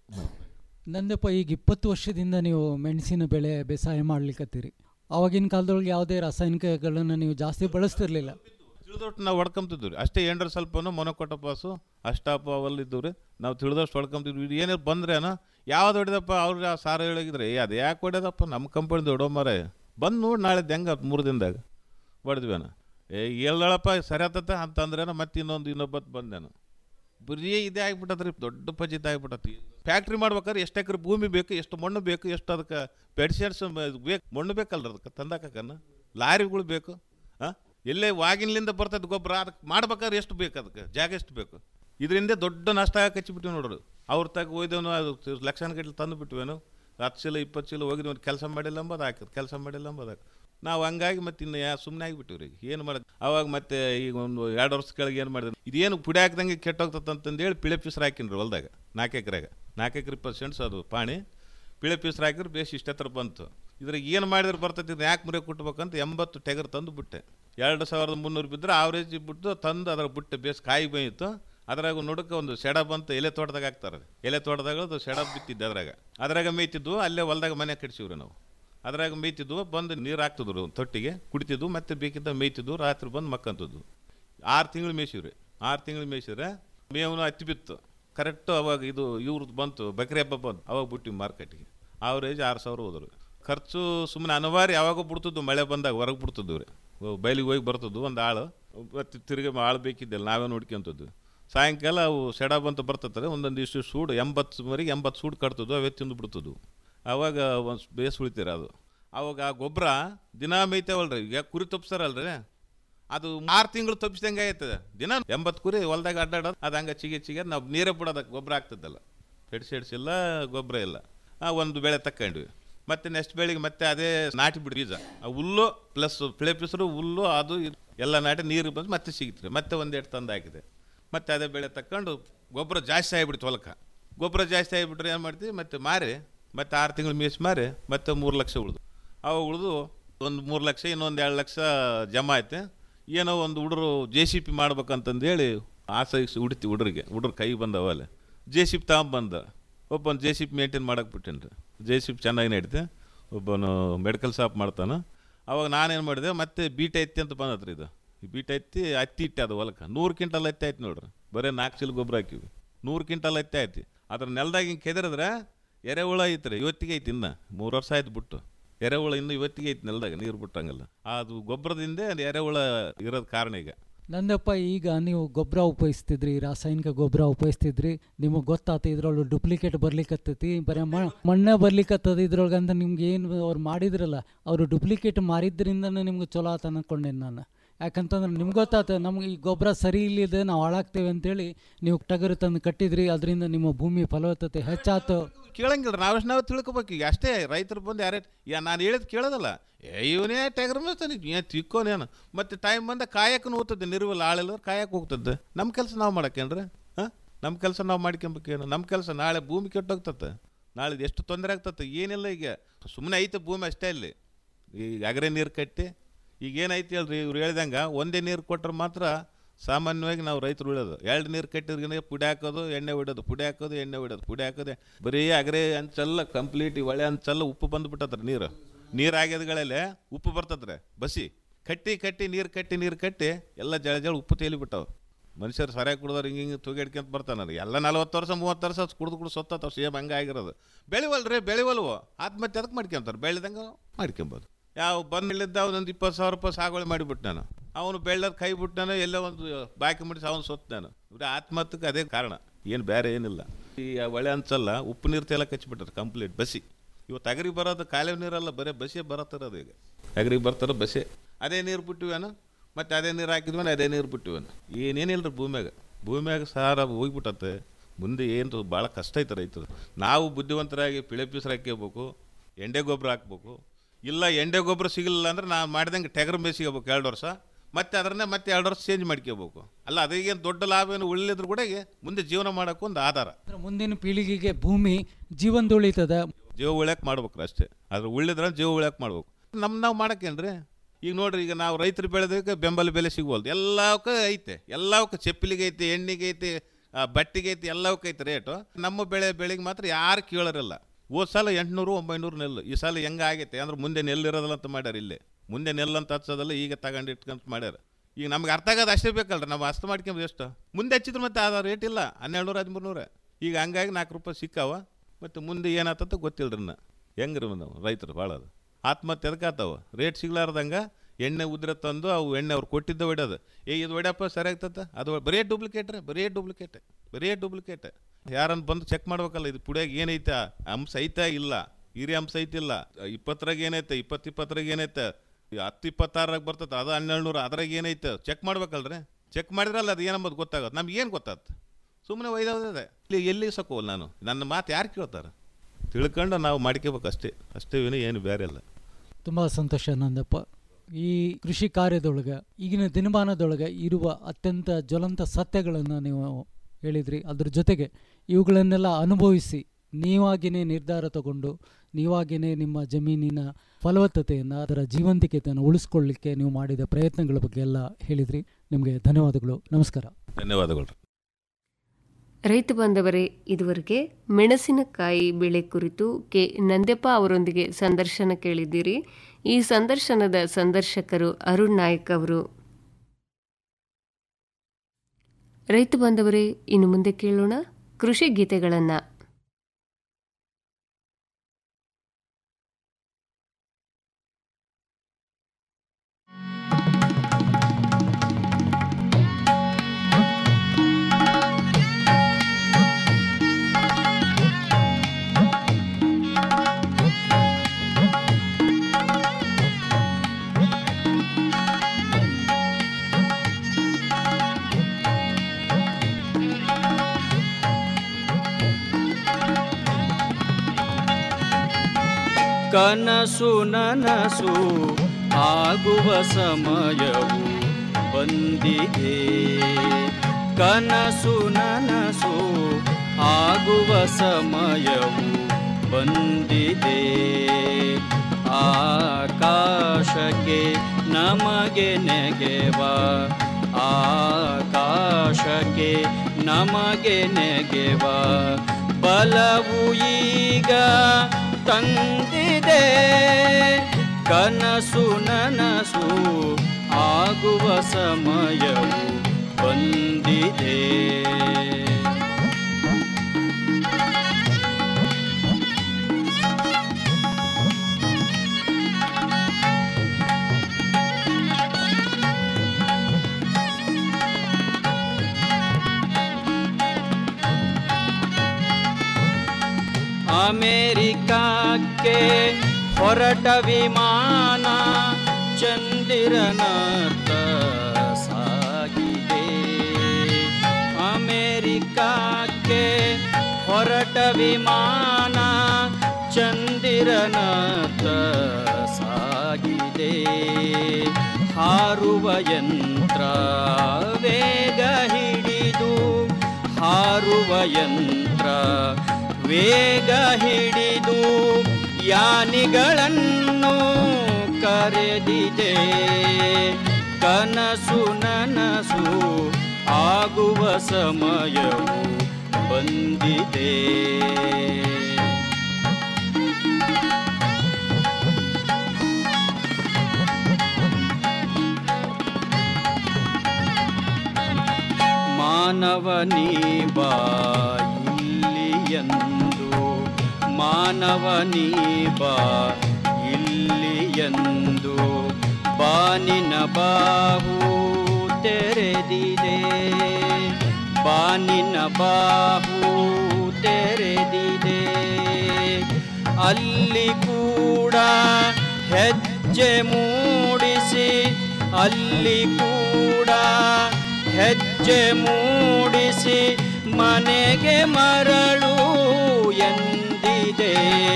ನಂದಪ್ಪ ಈಗ ಇಪ್ಪತ್ತು ವರ್ಷದಿಂದ ನೀವು ಮೆಣಸಿನ ಬೆಳೆ ಬೇಸಾಯ ಮಾಡ್ಲಿಕ್ಕತ್ತೀರಿ ಆವಾಗಿನ ಕಾಲದೊಳಗೆ ಯಾವುದೇ ರಾಸಾಯನಿಕಗಳನ್ನು ನೀವು ಜಾಸ್ತಿ ಬಳಸ್ತಿರ್ಲಿಲ್ಲ ತಿಳಿದಷ್ಟು ನಾವು ಹೊಡ್ಕೊಂತಿದ್ವಿ ರೀ ಅಷ್ಟೇ ಏನ್ರ ಸ್ವಲ್ಪನು ಮೊನಕೊಟ್ಟಪಾಸು ಅಷ್ಟಾಪ ಅವೆಲ್ಲ ಇದ್ದವು ರೀ ನಾವು ತಿಳಿದಷ್ಟು ಹೊಡ್ಕೊಂತಿದ್ವಿ ಇದು ಏನಾರು ಬಂದ್ರೇನ ಯಾವ್ದು ಹೊಡೆದಪ್ಪ ಅವ್ರು ಆ ಸಾರ ಹೇಳಿದ್ರೆ ಏ ಅದು ಯಾಕೆ ಹೊಡೆದಪ್ಪ ನಮ್ಮ ಕಂಪನಿದು ಹೊಡೋ ಮರೆ ಬಂದು ನೋಡಿ ನಾಳೆ ಹೆಂಗೆ ಮೂರು ದಿನದಾಗ ಹೊಡೆದ್ವೇನ ಏ ಹೇಳಪ್ಪ ಸರಿ ಆತತ ಅಂತಂದ್ರೇನ ಮತ್ತೆ ಇನ್ನೊಂದು ಇನ್ನೊಬ್ಬತ್ತು ಬಂದೇನು ಬರೀ ಇದೇ ಆಗ್ಬಿಟ್ಟದ್ರಿ ದೊಡ್ಡ ಪಜಿತ ಆಗ್ಬಿಟ್ಟತಿ ಫ್ಯಾಕ್ಟ್ರಿ ಮಾಡ್ಬೇಕಾದ್ರೆ ಎಷ್ಟು ಎಕರೆ ಭೂಮಿ ಬೇಕು ಎಷ್ಟು ಮಣ್ಣು ಬೇಕು ಎಷ್ಟು ಅದಕ್ಕೆ ಪೆಡ್ಸೆಟ್ಸ್ ಬೇಕು ಮಣ್ಣು ಬೇಕಲ್ರಿ ಅದಕ್ಕೆ ತಂದಾಕನ ಲಾರಿಗಳು ಬೇಕು ಹಾಂ ಎಲ್ಲೇ ವಾಗಿನ್ಲಿಂದ ಬರ್ತದೆ ಗೊಬ್ಬರ ಅದಕ್ಕೆ ಮಾಡ್ಬೇಕಾದ್ರೆ ಎಷ್ಟು ಬೇಕು ಅದಕ್ಕೆ ಜಾಗ ಎಷ್ಟು ಬೇಕು ಇದರಿಂದ ದೊಡ್ಡ ನಷ್ಟ ಕಚ್ಚಿಬಿಟ್ಟಿವಿ ನೋಡ್ರಿ ಅವ್ರ ತಗ ಹೋಯ್ದೇನು ಅದು ಲಕ್ಷಾನ ಗಟ್ಟಲೆ ತಂದು ಬಿಟ್ವೇನು ಹತ್ತು ಚೀಲ ಇಪ್ಪತ್ತು ಚೀಲ ಹೋಗಿದ್ವಿ ಕೆಲಸ ಮಾಡಿಲ್ಲ ಅಂಬೋದು ಹಾಕಿದ್ ಕೆಲಸ ಮಾಡಿಲ್ಲ ಅಂಬೋದು ಹಾಕಿ ನಾವು ಹಂಗಾಗಿ ಮತ್ತೆ ಇನ್ನು ಯಾ ಸುಮ್ಮನೆ ಆಗಿಬಿಟ್ಟಿವಿ ರೀ ಏನು ಮಾಡೋದು ಅವಾಗ ಮತ್ತೆ ಈಗ ಒಂದು ಎರಡು ವರ್ಷ ಕೆಳಗೆ ಏನು ಮಾಡಿದ್ರು ಇದೇನು ಪುಡಿ ಹಾಕ್ದಂಗೆ ಕೆಟ್ಟೋಗ್ತದೆ ಅಂತಂದೇಳಿ ಪಿಳೆ ಪಿಸ್ರು ಹಾಕಿನ್ರಿ ಹೊಲ್ದಾಗ ನಾಲ್ಕು ಎಕರೆಗೆ ನಾಲ್ಕು ಎಕರೆ ಪರ್ಸೆಂಟ್ಸ್ ಅದು ಪಾಣಿ ಪಿಳೆ ಪೀಸ್ರು ಹಾಕಿದ್ರೆ ಬೇಸ್ ಇಷ್ಟ ಹತ್ರ ಬಂತು ಇದ್ರಾಗ ಏನು ಮಾಡಿದ್ರೆ ಬರ್ತೈತಿ ಇದನ್ನ ಯಾಕೆ ಮುರಿ ಕುಟ್ಬೇಕಂತ ಎಂಬತ್ತು ಟೆಗರ್ ತಂದು ಬಿಟ್ಟೆ ಎರಡು ಸಾವಿರದ ಮುನ್ನೂರು ಬಿದ್ದರೆ ಆವ್ರೇಜ್ ಬಿಟ್ಟು ತಂದು ಅದ್ರ ಬಿಟ್ಟೆ ಬೇಸ್ ಕಾಯಿ ಬೇಯಿತು ಅದ್ರಾಗ ನುಡಕ ಒಂದು ಸೆಡ ಬಂತು ಎಲೆ ತೋಟದಾಗ ಹಾಕ್ತಾರೆ ಎಲೆ ತೋಟದಾಗ ಅದು ಸೆಡ ಬಿತ್ತಿದ್ದೆ ಅದ್ರಾಗ ಅದ್ರಾಗ ಮೇಯ್ತಿದ್ವು ಅಲ್ಲೇ ಹೊಲ್ದಾಗ ಮನೆ ಕಟ್ಸಿವ್ರಿ ನಾವು ಅದ್ರಾಗ ಮೇಯ್ತಿದ್ವು ಬಂದು ನೀರು ಹಾಕ್ತಿದ್ರು ತೊಟ್ಟಿಗೆ ಕುಡಿತಿದ್ವು ಮತ್ತೆ ಬೇಕಿದ್ದ ಮೇಯ್ತಿದ್ವು ರಾತ್ರಿ ಬಂದು ಮಕ್ಕಂತಿದ್ವು ಆರು ತಿಂಗಳು ಮೇಯ್ಸಿವ್ರಿ ಆರು ತಿಂಗಳು ಮೇಯ್ಸಿದ್ರೆ ಮೇವನು ಹತ್ತಿ ಬಿತ್ತು ಕರೆಕ್ಟ್ ಅವಾಗ ಇದು ಇವ್ರದ್ದು ಬಂತು ಬಕ್ರಿ ಹಬ್ಬ ಬಂತು ಅವಾಗ ಬಿಟ್ಟಿವಿ ಮಾರ್ಕೆಟಿಗೆ ಆವ್ರೇಜ್ ಆರು ಸಾವಿರ ಹೋದ್ರು ಖರ್ಚು ಸುಮ್ಮನೆ ಅನಿವಾರ್ಯ ಯಾವಾಗ ಬಿಡ್ತಿದ್ವು ಮಳೆ ಬಂದಾಗ ಹೊರಗೆ ಬಿಡ್ತಿದ್ವು ರೀ ಬಯಲಿಗೆ ಹೋಗಿ ಬರ್ತಿದ್ವು ಒಂದು ಆಳು ಮತ್ತು ತಿರುಗಿ ಆಳು ಬೇಕಿದ್ದಿಲ್ಲ ನಾವೇ ನೋಡ್ಕೊಂತದ್ದು ಸಾಯಂಕಾಲ ಅವು ಸೆಡ ಬಂತು ಬರ್ತತಾರೆ ಒಂದೊಂದು ಇಷ್ಟು ಸೂಡು ಎಂಬತ್ತು ಮರಿಗೆ ಎಂಬತ್ತು ಸೂಡು ಕಟ್ತಿದ್ವು ಅವೇ ತಿಂದು ಬಿಡ್ತಿದ್ವು ಆವಾಗ ಒಂದು ಬೇಸ್ ಉಳಿತೀರ ಅದು ಅವಾಗ ಆ ಗೊಬ್ಬರ ದಿನ ಮೇಯ್ತೇವಲ್ರಿ ಈಗ ಕುರಿ ತಪ್ಪಿಸ್ತಾರಲ್ರಿ ಅದು ಆರು ತಿಂಗಳು ತಪ್ಪಿಸ್ದಂಗೆ ಆಯ್ತದೆ ದಿನ ಎಂಬತ್ತು ಕುರಿ ಹೊಲ್ದಾಗ ಅಡ್ಡಾಡೋದು ಅದು ಹಂಗೆ ಚಿಗೆ ಚಿಗೆ ನಾವು ನೀರೇ ಬಿಡೋದಕ್ಕೆ ಗೊಬ್ಬರ ಆಗ್ತದಲ್ಲ ಹೆಡ್ಸ್ ಹೆಡ್ಸಿಲ್ಲ ಗೊಬ್ಬರ ಇಲ್ಲ ಆ, ಒಂದು ಬೆಳೆ ತಕ್ಕೊಂಡ್ವಿ ಮತ್ತೆ ನೆಕ್ಸ್ಟ್ ಬೆಳೆಗೆ ಮತ್ತೆ ಅದೇ ನಾಟಿ ಬಿಡಿ ಬೀಜ ಆ ಹುಲ್ಲು ಪ್ಲಸ್ ಪಿಳೆ ಪಿಸರು ಹುಲ್ಲು ಅದು ಇದು ಎಲ್ಲ ನಾಟಿ ನೀರು ಬಂದು ಮತ್ತೆ ಸಿಗ್ತದೆ ಮತ್ತೆ ಒಂದೆರಡು ತಂದು ಹಾಕಿದೆ ಮತ್ತೆ ಅದೇ ಬೆಳೆ ತಕ್ಕೊಂಡು ಗೊಬ್ಬರ ಜಾಸ್ತಿ ಆಗಿಬಿಡ್ತು ಹೊಲಕ್ಕೆ ಗೊಬ್ಬರ ಜಾಸ್ತಿ ಆಗಿಬಿಟ್ರೆ ಏನು ಮಾಡ್ತೀವಿ ಮತ್ತೆ ಮಾರಿ ಮತ್ತೆ ಆರು ತಿಂಗಳು ಮೀಸ್ ಮಾರಿ ಮತ್ತೆ ಮೂರು ಲಕ್ಷ ಉಳಿದು ಅವು ಉಳಿದು ಒಂದು ಮೂರು ಲಕ್ಷ ಇನ್ನೊಂದು ಎರಡು ಲಕ್ಷ ಜಮಾ ಐತೆ ಏನೋ ಒಂದು ಹುಡುಗರು ಜೆ ಸಿ ಪಿ ಮಾಡ್ಬೇಕಂತಂದು ಹೇಳಿ ಆಸೆ ಹುಡ್ತಿ ಹುಡುಗರಿಗೆ ಹುಡುಗ್ರು ಕೈ ಬಂದವ ಅಲ್ಲಿ ಜೆ ಸಿ ಪಿ ತಗೊಂಬಂದ ಒಬ್ಬನು ಜೆ ಸಿ ಪಿ ಮೇಂಟೈನ್ ಮಾಡಕ್ಕೆ ಬಿಟ್ಟೇನಿ ರೀ ಜೆ ಸಿ ಪಿ ಚೆನ್ನಾಗಿ ನಡೀತೆ ಒಬ್ಬನು ಮೆಡಿಕಲ್ ಶಾಪ್ ಮಾಡ್ತಾನೆ ಅವಾಗ ನಾನೇನು ಮಾಡಿದೆ ಮತ್ತೆ ಬೀಟ್ ಐತಿ ಅಂತ ಬಂದತ್ರಿ ಇದು ಈ ಬೀಟ್ ಐತಿ ಹತ್ತಿ ಇಟ್ಟೆ ಅದು ಹೊಲಕ್ಕೆ ನೂರು ಕ್ವಿಂಟಲ್ ಹತ್ತಿ ಆಯ್ತು ನೋಡ್ರಿ ಬರೀ ನಾಲ್ಕು ಚೀಲ ಗೊಬ್ಬರ ಹಾಕಿವಿ ನೂರು ಕ್ವಿಂಟಲ್ ಹತ್ತಿ ಆಯ್ತು ಅದ್ರ ನೆಲದಾಗ ಹಿಂಗೆ ಕೆದರಿದ್ರೆ ಎರೆಹುಳ ಐತ್ರಿ ಇವತ್ತಿಗೆ ಐತಿ ಇನ್ನು ಮೂರು ವರ್ಷ ಆಯ್ತು ಬಿಟ್ಟು ಎರೆಹುಳ ಇನ್ನು ಇವತ್ತಿಗೆ ಐತಿ ನೆಲದಾಗ ನೀರು ಬಿಟ್ಟಂಗಲ್ಲ ಅದು ಗೊಬ್ಬರದಿಂದ ಎರೆಹುಳ ಇರೋದು ಕಾರಣ ಈಗ ನಂದಪ್ಪ ಈಗ ನೀವು ಗೊಬ್ಬರ ಉಪಯೋಗಿಸ್ತಿದ್ರಿ ರಾಸಾಯನಿಕ ಗೊಬ್ಬರ ಉಪಯೋಗಿಸ್ತಿದ್ರಿ ನಿಮಗೆ ಗೊತ್ತಾತ ಇದ್ರೊಳಗೆ ಡುಪ್ಲಿಕೇಟ್ ಬರ್ಲಿಕ್ಕತ್ತೈತಿ ಬರೀ ಮಣ್ಣೆ ಬರ್ಲಿಕ್ಕತ್ತದ ಇದ್ರೊಳಗೆ ಅಂತ ನಿಮ್ಗೆ ಏನು ಅವ್ರು ಮಾಡಿದ್ರಲ್ಲ ಅವರು ಡುಪ್ಲಿಕೇಟ್ ಮಾರಿದ್ರಿಂದನೇ ನಿಮ್ಗೆ ಚಲೋ ಆತ ಅನ್ಕೊಂಡೇನಿ ನಾನು ಯಾಕಂತಂದ್ರೆ ನಿಮ್ಗೆ ಗೊತ್ತಾತ ನಮ್ಗೆ ಈ ಗೊಬ್ಬರ ಸರಿ ಇಲ್ಲಿದೆ ನಾವು ಹಾಳಾಗ್ತೇವೆ ಅಂತೇಳಿ ನೀವು ಟಗರು ತಂದು ಕಟ್ಟಿದ್ರಿ ಅದರಿಂದ ನಿಮ್ಮ ಭೂಮಿ ಫಲವತ್ತತೆ ಹೆಚ್ಚಾತು ಕೇಳಂಗಿಲ್ಲ ನಾವಷ್ಟು ನಾವು ತಿಳ್ಕೊಬೇಕು ಈಗ ಅಷ್ಟೇ ರೈತರು ಬಂದು ಯಾರೇ ಯಾ ನಾನು ಹೇಳಿದ್ ಕೇಳೋದಲ್ಲ ಏ ಇವನೇ ಟೈಗರ್ ಮೇಸ್ತಾನೆ ಏನು ತಿಕ್ಕೋನೇನು ಮತ್ತೆ ಟೈಮ್ ಬಂದ ಕಾಯಕ್ಕೂ ಹೋಗ್ತದೆ ನಿರ್ವಲ್ ಆಳಿಲ್ಲ ಕಾಯಕ್ಕೆ ಹೋಗ್ತದೆ ನಮ್ಮ ಕೆಲಸ ನಾವು ಮಾಡಕ್ಕೇನ್ರಿ ಹಾಂ ನಮ್ಮ ಕೆಲಸ ನಾವು ಮಾಡ್ಕೊಬೇಕೇನು ನಮ್ಮ ಕೆಲಸ ನಾಳೆ ಭೂಮಿ ಕೆಟ್ಟೋಗ್ತತೆ ನಾಳೆ ಎಷ್ಟು ತೊಂದರೆ ಆಗ್ತತೆ ಏನಿಲ್ಲ ಈಗ ಸುಮ್ಮನೆ ಐತೆ ಭೂಮಿ ಅಷ್ಟೇ ಇಲ್ಲಿ ಈಗ ಅಗರೆ ನೀರು ಕಟ್ಟಿ ಈಗ ಏನೈತಿ ಹೇಳ್ರಿ ಇವ್ರು ಹೇಳ್ದಂಗೆ ಒಂದೇ ನೀರು ಕೊಟ್ರೆ ಮಾತ್ರ ಸಾಮಾನ್ಯವಾಗಿ ನಾವು ರೈತರು ಉಳೋದು ಎರಡು ನೀರು ಕಟ್ಟಿದ್ರಿಗೆ ಪುಡಿ ಹಾಕೋದು ಎಣ್ಣೆ ಹೊಡೋದು ಪುಡಿ ಹಾಕೋದು ಎಣ್ಣೆ ಹೊಡೋದು ಪುಡಿ ಹಾಕೋದೆ ಬರೀ ಅಗರೆ ಅಂಚೆಲ್ಲ ಕಂಪ್ಲೀಟ್ ಈ ಹೊಳೆ ಅಂಚೆಲ್ಲ ಉಪ್ಪು ಬಂದುಬಿಟ್ಟತ್ರಿ ನೀರು ನೀರು ಆಗ್ಯದಗಳಲ್ಲೇ ಉಪ್ಪು ಬರ್ತತ್ರೆ ಬಸಿ ಕಟ್ಟಿ ಕಟ್ಟಿ ನೀರು ಕಟ್ಟಿ ನೀರು ಕಟ್ಟಿ ಎಲ್ಲ ಜಳ ಜಳ ಉಪ್ಪು ತೇಲಿಬಿಟ್ಟವು ಮನುಷ್ಯರು ಸರಿಯಾಗಿ ಕುಡ್ದವ್ರು ಹಿಂಗೆ ಹಿಂಗೆ ತುಗಿಡ್ಕೊಂತ ಬರ್ತಾನೆ ಎಲ್ಲ ನಲ್ವತ್ತು ವರ್ಷ ಮೂವತ್ತು ವರ್ಷ ಕುಡ್ದು ಕುಡ್ದು ಸೊತ್ತಾವ ಸೇಮ್ ಹಂಗೆ ಆಗಿರೋದು ಬೆಳಿವಲ್ರಿ ಬೆಳಿವಲ್ವು ಆತ್ಮಹತ್ಯೆ ಅದಕ್ಕೆ ಮಾಡ್ಕೊಂತಾರೆ ಬೆಳೆದಂಗೆ ಮಾಡ್ಕೊಬೋದು ಯಾವ ಬಂದಿಲ್ಲಿದ್ದ ಒಂದೊಂದು ಇಪ್ಪತ್ತು ಸಾವಿರ ರೂಪಾಯಿ ಸಾಗುವಳಿ ಮಾಡಿಬಿಟ್ಟು ನಾನು ಅವನು ಬೆಳ್ಳದ ಕೈ ಬಿಟ್ಟು ನಾನು ಎಲ್ಲೋ ಒಂದು ಬಾಕಿ ಮುಡಿಸಿ ಅವನು ಸೊತ್ತು ನಾನು ಇವ್ರು ಆತ್ಮಹತ್ಯಕ್ಕೆ ಅದೇ ಕಾರಣ ಏನು ಬೇರೆ ಏನಿಲ್ಲ ಈ ಒಳೆ ಅನ್ಸಲ್ಲ ಉಪ್ಪು ನೀರು ತೆಲ ಕಚ್ಚಿಬಿಟ್ರೆ ಕಂಪ್ಲೀಟ್ ಬಸಿ ಇವತ್ತು ಅಗರಿಗೆ ಬರೋದು ಕಾಲುವೆ ನೀರಲ್ಲ ಬರೀ ಬಸ್ಸೇ ಬರತ್ತಿರೋದು ಈಗ ಅಗರಿಗೆ ಬರ್ತಾರೋ ಬಸ್ಸೇ ಅದೇ ನೀರು ಬಿಟ್ಟಿವೇನು ಮತ್ತು ಅದೇ ನೀರು ಹಾಕಿದ್ಮೇಲೆ ಅದೇ ನೀರು ಬಿಟ್ಟಿವೇನು ಏನೇನಿಲ್ಲ ರೀ ಭೂಮ್ಯಾಗ ಭೂಮ್ಯಾಗ ಸಾರ ಹೋಗ್ಬಿಟ್ಟತ್ತೆ ಮುಂದೆ ಏನು ಭಾಳ ಕಷ್ಟ ಐತೆ ರೈತರು ನಾವು ಬುದ್ಧಿವಂತರಾಗಿ ಪಿಳೆ ಪೀಸರು ಹಾಕ್ಕೋಬೇಕು ಎಂಡೆ ಗೊಬ್ಬರ ಹಾಕ್ಬೇಕು ಇಲ್ಲ ಎಂಡೆ ಗೊಬ್ಬರ ಸಿಗಲಿಲ್ಲ ಅಂದ್ರೆ ನಾವು ಮಾಡಿದಂಗೆ ಟೆಗರ್ ಮೇಸಿಗೋಬೇಕು ಎರಡು ವರ್ಷ ಮತ್ತೆ ಅದನ್ನೇ ಮತ್ತೆ ಎರಡು ವರ್ಷ ಚೇಂಜ್ ಮಾಡ್ಕೋಬೇಕು ಅಲ್ಲ ಅದೀಗೇನು ದೊಡ್ಡ ಲಾಭ ಏನು ಉಳಿಲಿದ್ರು ಕೂಡ ಮುಂದೆ ಜೀವನ ಮಾಡೋಕೆ ಒಂದು ಆಧಾರ ಅಂದ್ರೆ ಮುಂದಿನ ಪೀಳಿಗೆಗೆ ಭೂಮಿ ಜೀವಂದುಳಿತದ ಜೀವ ಉಳ್ಯಾಕೆ ಮಾಡ್ಬೇಕ್ರಿ ಅಷ್ಟೇ ಅದ್ರ ಉಳಿದ್ರೆ ಜೀವ ಉಳ್ಯಾಕೆ ಮಾಡ್ಬೇಕು ನಮ್ಮ ನಾವು ಮಾಡಕ್ಕೇನ್ರಿ ಈಗ ನೋಡ್ರಿ ಈಗ ನಾವು ರೈತರು ಬೆಳೆದಕ್ಕೆ ಬೆಂಬಲ ಬೆಲೆ ಸಿಗ್ವಲ್ದು ಎಲ್ಲವಕ್ಕೆ ಐತೆ ಎಲ್ಲವಕ್ಕೆ ಚಪ್ಪಲಿಗೆ ಐತಿ ಎಣ್ಣೆಗೆ ಐತಿ ಆ, ಬಟ್ಟೆಗೆ ಐತಿ ಎಲ್ಲವಕ್ಕೆ ಐತೆ ರೇಟು ನಮ್ಮ ಬೆಳೆ ಬೆಳೆಗೆ ಮಾತ್ರ ಯಾರು ಕೇಳೋರಿಲ್ಲ ಹೋದ ಸಲ ಎಂಟುನೂರು ಒಂಬೈನೂರು ನೆಲ್ಲು ಈ ಸಲ ಹೆಂಗೆ ಆಗೈತೆ ಅಂದ್ರೆ ಮುಂದೆ ನೆಲ್ಲು ಇರೋದಿಲ್ಲ ಅಂತ ಮಾಡ್ಯಾರ ಇಲ್ಲಿ ಮುಂದೆ ನೆಲ್ಲು ಅಂತ ಹಚ್ಚೋದಲ್ಲ ಈಗ ತಗೊಂಡು ಇಟ್ಕೊಂತ ಮಾಡ್ಯಾರ ಈಗ ನಮ್ಗೆ ಅರ್ಥ ಆಗೋದು ಅಷ್ಟೇ ಬೇಕಲ್ರಿ ನಾವು ಅಸ್ತ ಮಾಡ್ಕೊಂಬೋದು ಎಷ್ಟು ಮುಂದೆ ಹಚ್ಚಿದ್ರೆ ಮತ್ತೆ ಅದು ರೇಟ್ ಇಲ್ಲ ಹನ್ನೆರಡು ನೂರ ಹದಿಮೂರು ನೂರ ಈಗ ಹಂಗಾಗಿ ನಾಲ್ಕು ರೂಪಾಯಿ ಸಿಕ್ಕಾವ ಮತ್ತು ಮುಂದೆ ಏನಾಗ್ತದ ಗೊತ್ತಿಲ್ರಿ ನಾ ಹೆಂಗ್ರಿ ನಾವು ರೈತರು ಭಾಳ ಅದು ಆತ್ಮಹತ್ಯೆ ಅದಕ್ಕಾತಾವ ರೇಟ್ ಸಿಗ್ಲಾರ್ದಂಗೆ ಎಣ್ಣೆ ಉದ್ರೆ ತಂದು ಅವು ಎಣ್ಣೆ ಅವ್ರು ಕೊಟ್ಟಿದ್ದ ಹೊಡ್ಯೋದು ಏ ಇದು ಹೊಡ್ಯಪ್ಪ ಸರಿಯಾಗ್ತದ ಅದು ಬರೇ ಡೂಪ್ಲಿಕೇಟ್ ರೀ ಬರೇ ಡೂಪ್ಲಿಕೇಟ್ ಬರೇ ಡೂಪ್ಲಿಕೇಟ್ ಯಾರನ್ನು ಬಂದು ಚೆಕ್ ಮಾಡ್ಬೇಕಲ್ಲ ಇದು ಪುಡಿಯಾಗ ಏನೈತೆ ಅಂಶ ಐತಾ ಇಲ್ಲ ಹಿರಿಯ ಅಂಶ ಐತಿಲ್ಲ ಇಪ್ಪತ್ತರಾಗ ಏನೈತೆ ಇಪ್ಪತ್ತು ಇಪ್ಪತ್ತರಾಗ ಏನೈತೆ ಈ ಹತ್ತು ಇಪ್ಪತ್ತಾರಾಗ ಬರ್ತದೆ ಅದು ಹನ್ನೆರಡು ನೂರು ಅದ್ರಾಗ ಏನೈತೆ ಚೆಕ್ ಮಾಡ್ಬೇಕಲ್ರಿ ಚೆಕ್ ಮಾಡಿದ್ರಲ್ಲ ಅದು ಏನಂಬುದು ಗೊತ್ತಾಗುತ್ತೆ ನಮ್ಗೆ ಏನು ಗೊತ್ತಾಗುತ್ತೆ ಸುಮ್ಮನೆ ಒಯ್ದೋದಿದೆ ಇಲ್ಲಿ ಎಲ್ಲಿ ಸಕೋಲ್ ನಾನು ನನ್ನ ಮಾತು ಯಾರು ಕೇಳ್ತಾರೆ ತಿಳ್ಕೊಂಡು ನಾವು ಮಾಡ್ಕೋಬೇಕು ಅಷ್ಟೇ ಅಷ್ಟೇ ವಿನ ಏನು ಬೇರೆ ಇಲ್ಲ ತುಂಬ ಸಂತೋಷ ನಂದಪ್ಪ ಈ ಕೃಷಿ ಕಾರ್ಯದೊಳಗೆ ಈಗಿನ ದಿನಮಾನದೊಳಗೆ ಇರುವ ಅತ್ಯಂತ ಜ್ವಲಂತ ಸತ್ಯಗಳನ್ನು ನೀವು ಹೇಳಿದ್ರಿ ಅದ್ರ ಜೊತೆಗೆ ಇವುಗಳನ್ನೆಲ್ಲ ಅನುಭವಿಸಿ ನೀವಾಗಿನೇ ನಿರ್ಧಾರ ತಗೊಂಡು ನೀವಾಗಿನೇ ನಿಮ್ಮ ಜಮೀನಿನ ಫಲವತ್ತತೆಯನ್ನು ಅದರ ಜೀವಂತಿಕೆಯನ್ನು ಉಳಿಸ್ಕೊಳ್ಳಿಕ್ಕೆ ನೀವು ಮಾಡಿದ ಪ್ರಯತ್ನಗಳ ಬಗ್ಗೆ ಎಲ್ಲ ಹೇಳಿದ್ರಿ ನಿಮಗೆ ಧನ್ಯವಾದಗಳು ನಮಸ್ಕಾರ ಧನ್ಯವಾದಗಳು ರೈತ ಬಾಂಧವರೇ ಇದುವರೆಗೆ ಮೆಣಸಿನಕಾಯಿ ಬೆಳೆ ಕುರಿತು ಕೆ ನಂದೆಪ್ಪ ಅವರೊಂದಿಗೆ ಸಂದರ್ಶನ ಕೇಳಿದ್ದೀರಿ ಈ ಸಂದರ್ಶನದ ಸಂದರ್ಶಕರು ಅರುಣ್ ನಾಯಕ್ ಅವರು ರೈತ ಬಾಂಧವರೇ ಇನ್ನು ಮುಂದೆ ಕೇಳೋಣ ಕೃಷಿ ಗೀತೆಗಳನ್ನು ಕನಸು ನನಸು ಆಗುವ ಸಮಯವು ಬಂದಿದೆ ಕನಸು ನನಸು ಆಗುವ ಸಮಯವು ಬಂದಿದೆ ಆಕಾಶಕ್ಕೆ ನಮಗೆ ನೆಗೆವ ಆಕಾಶಕ್ಕೆ ನಮಗೆ ನೆಗೆವ ಬಲವು ಈಗ ತಂದಿದೆ ಕನಸು ನನಸು ಆಗುವ ಸಮಯವು ಬಂದಿದೆ ಅಮೆರಿಕಕ್ಕೆ ಹೊರಟ ವಿಮಾನ ಚಂದಿರನತ್ತ ಸಾಗಿದೆ ಅಮೆರಿಕಕ್ಕೆ ಹೊರಟ ವಿಮಾನ ಚಂದಿರನತ್ತ ಸಾಗಿದೆ ಹಾರುವ ಯಂತ್ರ ವೇಗ ಹಿಡಿದು ಹಾರುವ ಯಂತ್ರ ವೇಗ ಹಿಡಿದು ಯಾನಿಗಳನ್ನು ಕರೆದಿದೆ ಕನಸು ನನಸು ಆಗುವ ಸಮಯವು ಬಂದಿದೆ ಮಾನವನೀ ಬಾ ಇಲ್ಲಿಯಂದು ಮಾನವನೀ ಬಾ ಇಲ್ಲಿಯಂದು ಬಾನಿನ ಬಾಹು ತೆರೆದಿದೆ ಬಾನಿನ ಬಾಹು ತೆರೆದಿದೆ ಅಲ್ಲಿ ಕೂಡ ಹೆಜ್ಜೆ ಮೂಡಿಸಿ ಅಲ್ಲಿ ಕೂಡ ಹೆಜ್ಜೆ ಮೂಡಿಸಿ ಮನೆಗೆ ಮರಳು ಎಂದಿದೆ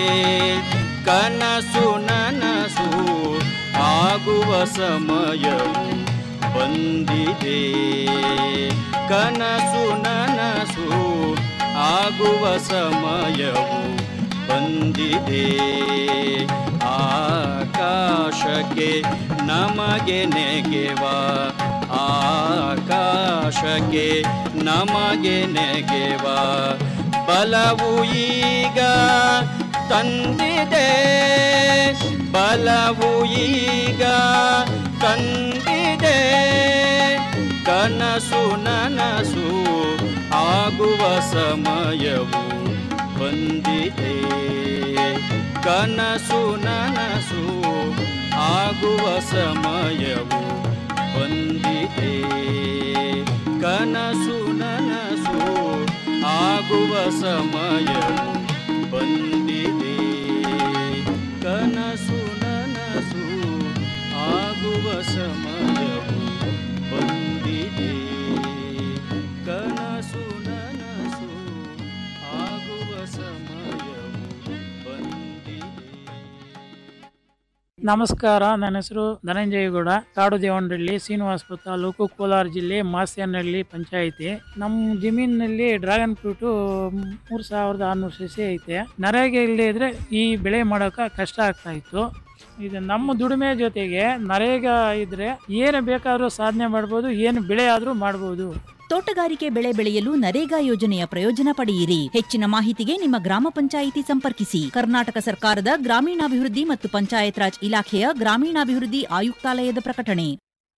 ಕನಸು ನನಸು ಆಗುವ ಸಮಯವು ಬಂದಿದೆ ಕನಸು ನನಸು ಆಗುವ ಸಮಯವು ಬಂದಿದೆ ಆಕಾಶಕ್ಕೆ ನಮಗೆ ನೆಗೆವ ಆಕಾಶಕ್ಕೆ ನಮಗೆ ನೆಗೆವ ಬಲವು ಈಗ ತಂದಿದೆ ಬಲವು ಈಗ ತಂದಿದೆ ಕನಸು ನನಸು ಆಗುವ ಸಮಯವು ಬಂದಿದೆ ಕನಸು ನನಸು ಆಗುವ ಸಮಯವು ಬಂದಿದೆ ಕನಸು ನನಸು ಆಗುವ ಸಮಯವು ಬಂದಿದೆ ಕನಸು ನನಸು ಆಗುವ ಸಮಯವು ಬಂದಿದೆ ಕನಸು ನನಸು ಆಗುವ ಸಮಯವು ಬಂದಿದೆ ನಮಸ್ಕಾರ ನನ್ನ ಹೆಸರು ಧನಂಜಯಗೌಡ ಕಾಡು ದೇವನಹಳ್ಳಿ ಶ್ರೀನಿವಾಸಪುರ ತಾಲೂಕು ಕೋಲಾರ ಜಿಲ್ಲೆ ಮಾಸ್ಯನಹಳ್ಳಿ ಪಂಚಾಯಿತಿ ನಮ್ಮ ಜಮೀನಿನಲ್ಲಿ ಡ್ರ್ಯಾಗನ್ ಫ್ರೂಟು ಮೂರು ಸಾವಿರದ ಆರುನೂರು ಸಸಿ ಐತೆ ನರೇಗೆ ಇಲ್ಲದೆ ಇದ್ರೆ ಈ ಬೆಳೆ ಮಾಡೋಕೆ ಕಷ್ಟ ಆಗ್ತಾ ಇತ್ತು ಇದು ನಮ್ಮ ದುಡಿಮೆ ಜೊತೆಗೆ ನರೇಗಾ ಇದ್ರೆ ಏನು ಬೇಕಾದರೂ ಸಾಧನೆ ಮಾಡ್ಬೋದು ಏನು ಬೆಳೆ ಆದರೂ ಮಾಡ್ಬೋದು ತೋಟಗಾರಿಕೆ ಬೆಳೆ ಬೆಳೆಯಲು ನರೇಗಾ ಯೋಜನೆಯ ಪ್ರಯೋಜನ ಪಡೆಯಿರಿ ಹೆಚ್ಚಿನ ಮಾಹಿತಿಗೆ ನಿಮ್ಮ ಗ್ರಾಮ ಪಂಚಾಯಿತಿ ಸಂಪರ್ಕಿಸಿ ಕರ್ನಾಟಕ ಸರ್ಕಾರದ ಗ್ರಾಮೀಣಾಭಿವೃದ್ಧಿ ಮತ್ತು ಪಂಚಾಯತ್ ರಾಜ್ ಇಲಾಖೆಯ ಗ್ರಾಮೀಣಾಭಿವೃದ್ಧಿ ಆಯುಕ್ತಾಲಯದ ಪ್ರಕಟಣೆ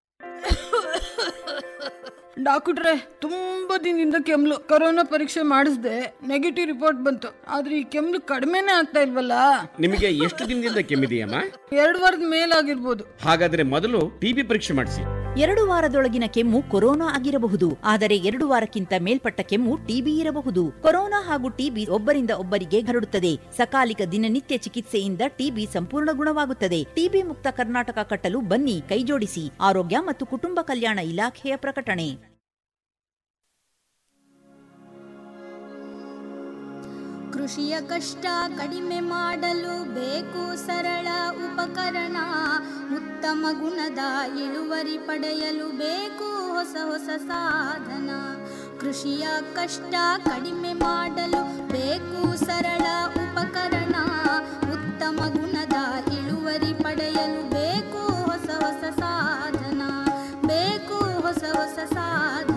ಡಾಕ್ಟ್ರೆ ತುಂಬಾ ದಿನದಿಂದ ಕೆಮ್ಲು ಕೊರೋನಾ ಪರೀಕ್ಷೆ ಮಾಡಿಸ್ದೆ ನೆಗೆಟಿವ್ ರಿಪೋರ್ಟ್ ಬಂತು ಆದ್ರೆ ಈ ಕೆಮ್ಲು ಕಡಿಮೆನೇ ಆಗ್ತಾ ಇಲ್ವಲ್ಲ ನಿಮಗೆ ಎಷ್ಟು ದಿನದಿಂದ ಕೆಮ್ಮಿದೆಯಮ್ಮ ಎರಡು ವಾರದ ಮೇಲಾಗಿರ್ಬೋದು ಹಾಗಾದ್ರೆ ಮೊದಲು ಟಿಬಿ ಪರೀಕ್ಷೆ ಮಾಡಿಸಿ ಎರಡು ವಾರದೊಳಗಿನ ಕೆಮ್ಮು ಕೊರೋನಾ ಆಗಿರಬಹುದು ಆದರೆ ಎರಡು ವಾರಕ್ಕಿಂತ ಮೇಲ್ಪಟ್ಟ ಕೆಮ್ಮು ಟಿಬಿ ಇರಬಹುದು ಕೊರೋನಾ ಹಾಗೂ ಟಿಬಿ ಒಬ್ಬರಿಂದ ಒಬ್ಬರಿಗೆ ಹರಡುತ್ತದೆ ಸಕಾಲಿಕ ದಿನನಿತ್ಯ ಚಿಕಿತ್ಸೆಯಿಂದ ಟಿಬಿ ಸಂಪೂರ್ಣ ಗುಣವಾಗುತ್ತದೆ ಟಿಬಿ ಮುಕ್ತ ಕರ್ನಾಟಕ ಕಟ್ಟಲು ಬನ್ನಿ ಕೈಜೋಡಿಸಿ ಆರೋಗ್ಯ ಮತ್ತು ಕುಟುಂಬ ಕಲ್ಯಾಣ ಇಲಾಖೆಯ ಪ್ರಕಟಣೆ ಕೃಷಿಯ ಕಷ್ಟ ಕಡಿಮೆ ಮಾಡಲು ಬೇಕು ಸರಳ ಉಪಕರಣ ಉತ್ತಮ ಗುಣದ ಇಳುವರಿ ಪಡೆಯಲು ಬೇಕು ಹೊಸ ಹೊಸ ಸಾಧನ ಕೃಷಿಯ ಕಷ್ಟ ಕಡಿಮೆ ಮಾಡಲು ಬೇಕು ಸರಳ ಉಪಕರಣ ಉತ್ತಮ ಗುಣದ ಇಳುವರಿ ಪಡೆಯಲು ಬೇಕು ಹೊಸ ಹೊಸ ಸಾಧನ ಬೇಕು ಹೊಸ ಹೊಸ ಸಾಧನ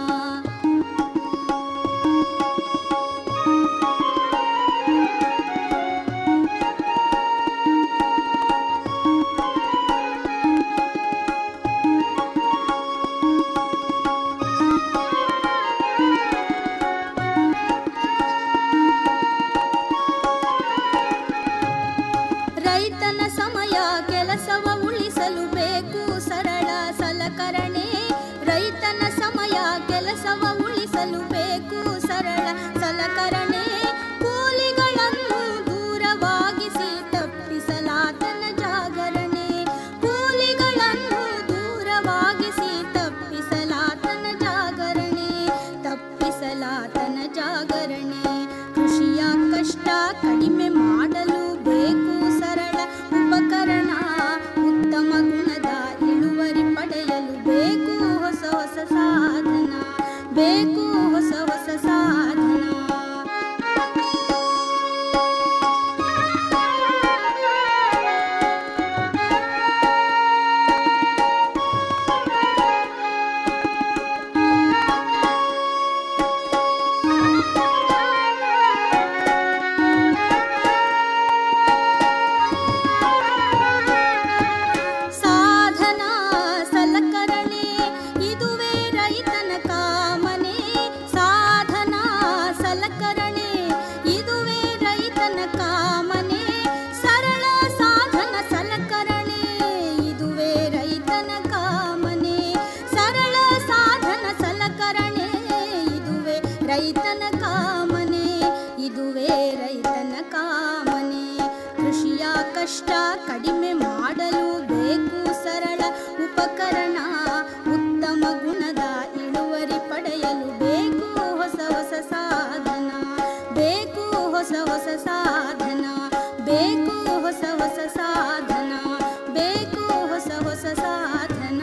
ರೈತನ ಸಮಯ ಕೆಲಸವ ಉಳಿಸಲು ಬೇಕು ಸರಳ ಸಲಕರಣೆ ರೈತನ ಸಮಯ ಕೆಲಸವ ಉಳಿಸಲು ಬೇಕು ಸರಳ ಸಲಕರಣೆ ಕೂಲಿಗಳನ್ನು ದೂರವಾಗಿಸಿ ತಪ್ಪಿಸಲಾತನ ಜಾಗರಣೆ ಕೂಲಿಗಳನ್ನು ದೂರವಾಗಿಸಿ ತಪ್ಪಿಸಲಾತನ ಜಾಗರಣೆ ತಪ್ಪಿಸಲಾತನ ಜಾಗರಣೆ ಕೃಷಿಯ ಕಷ್ಟ ಕಡಿಮೆ ಮಾಡಲು ಬೇಕು ಸರಳ ಉಪಕರಣ ಉತ್ತಮ ಗುಣದ ಇಳುವರಿ ಪಡೆಯಲು ಬೇಕು ಹೊಸ ಹೊಸ ಸಾಧನ ಬೇಕು ಹೊಸ ಹೊಸ ಸಾಧನ ಸಾಧನ ಸಲಕರಣೆ ಇದುವೇ ರೈತನ ಕಾಮನೆ ಸಾಧನ ಸಲಕರಣೆ ಇದುವೇ ರೈತನ ಕಾಮನೆ ಸರಳ ಸಾಧನ ಸಲಕರಣೆ ಇದುವೇ ರೈತನ ಕಾಮನೆ ಸರಳ ಸಾಧನ ಸಲಕರಣೆ ಇದುವೇ ರೈತನ ಕಾಮನೆ ಇದುವೇ ರೈತನ ಕಾಮನೆ ಕೃಷಿಯ ಕಷ್ಟ ಕಡಿಮೆ ಮಾಡಲು ಬೇಕು ಸರಳ ಉಪಕರಣ ಉತ್ತಮ ಗುಣದ ಇಳುವರಿ ಪಡೆಯಲು ಬೇಕು ಹೊಸ ಹೊಸ ಸಾಧನ ಬೇಕು ಹೊಸ ಹೊಸ ಸಾಧನ ಬೇಕು ಹೊಸ ಹೊಸ ಸಾಧನ ಬೇಕು ಹೊಸ ಹೊಸ ಸಾಧನ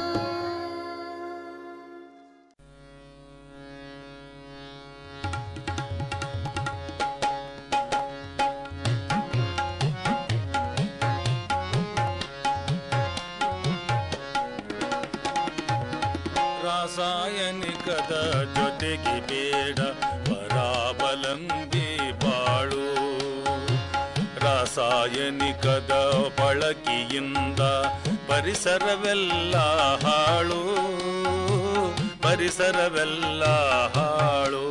ರಾಸಾಯನಿಕದ ಜೊತೆಗೆ ಬೇಡ ಪರಾವಲಂಬಿ ಬಾಳು ರಾಸಾಯನಿಕದ ಬಳಕೆಯಿಂದ ಪರಿಸರವೆಲ್ಲ ಹಾಳು ಪರಿಸರವೆಲ್ಲ ಹಾಳು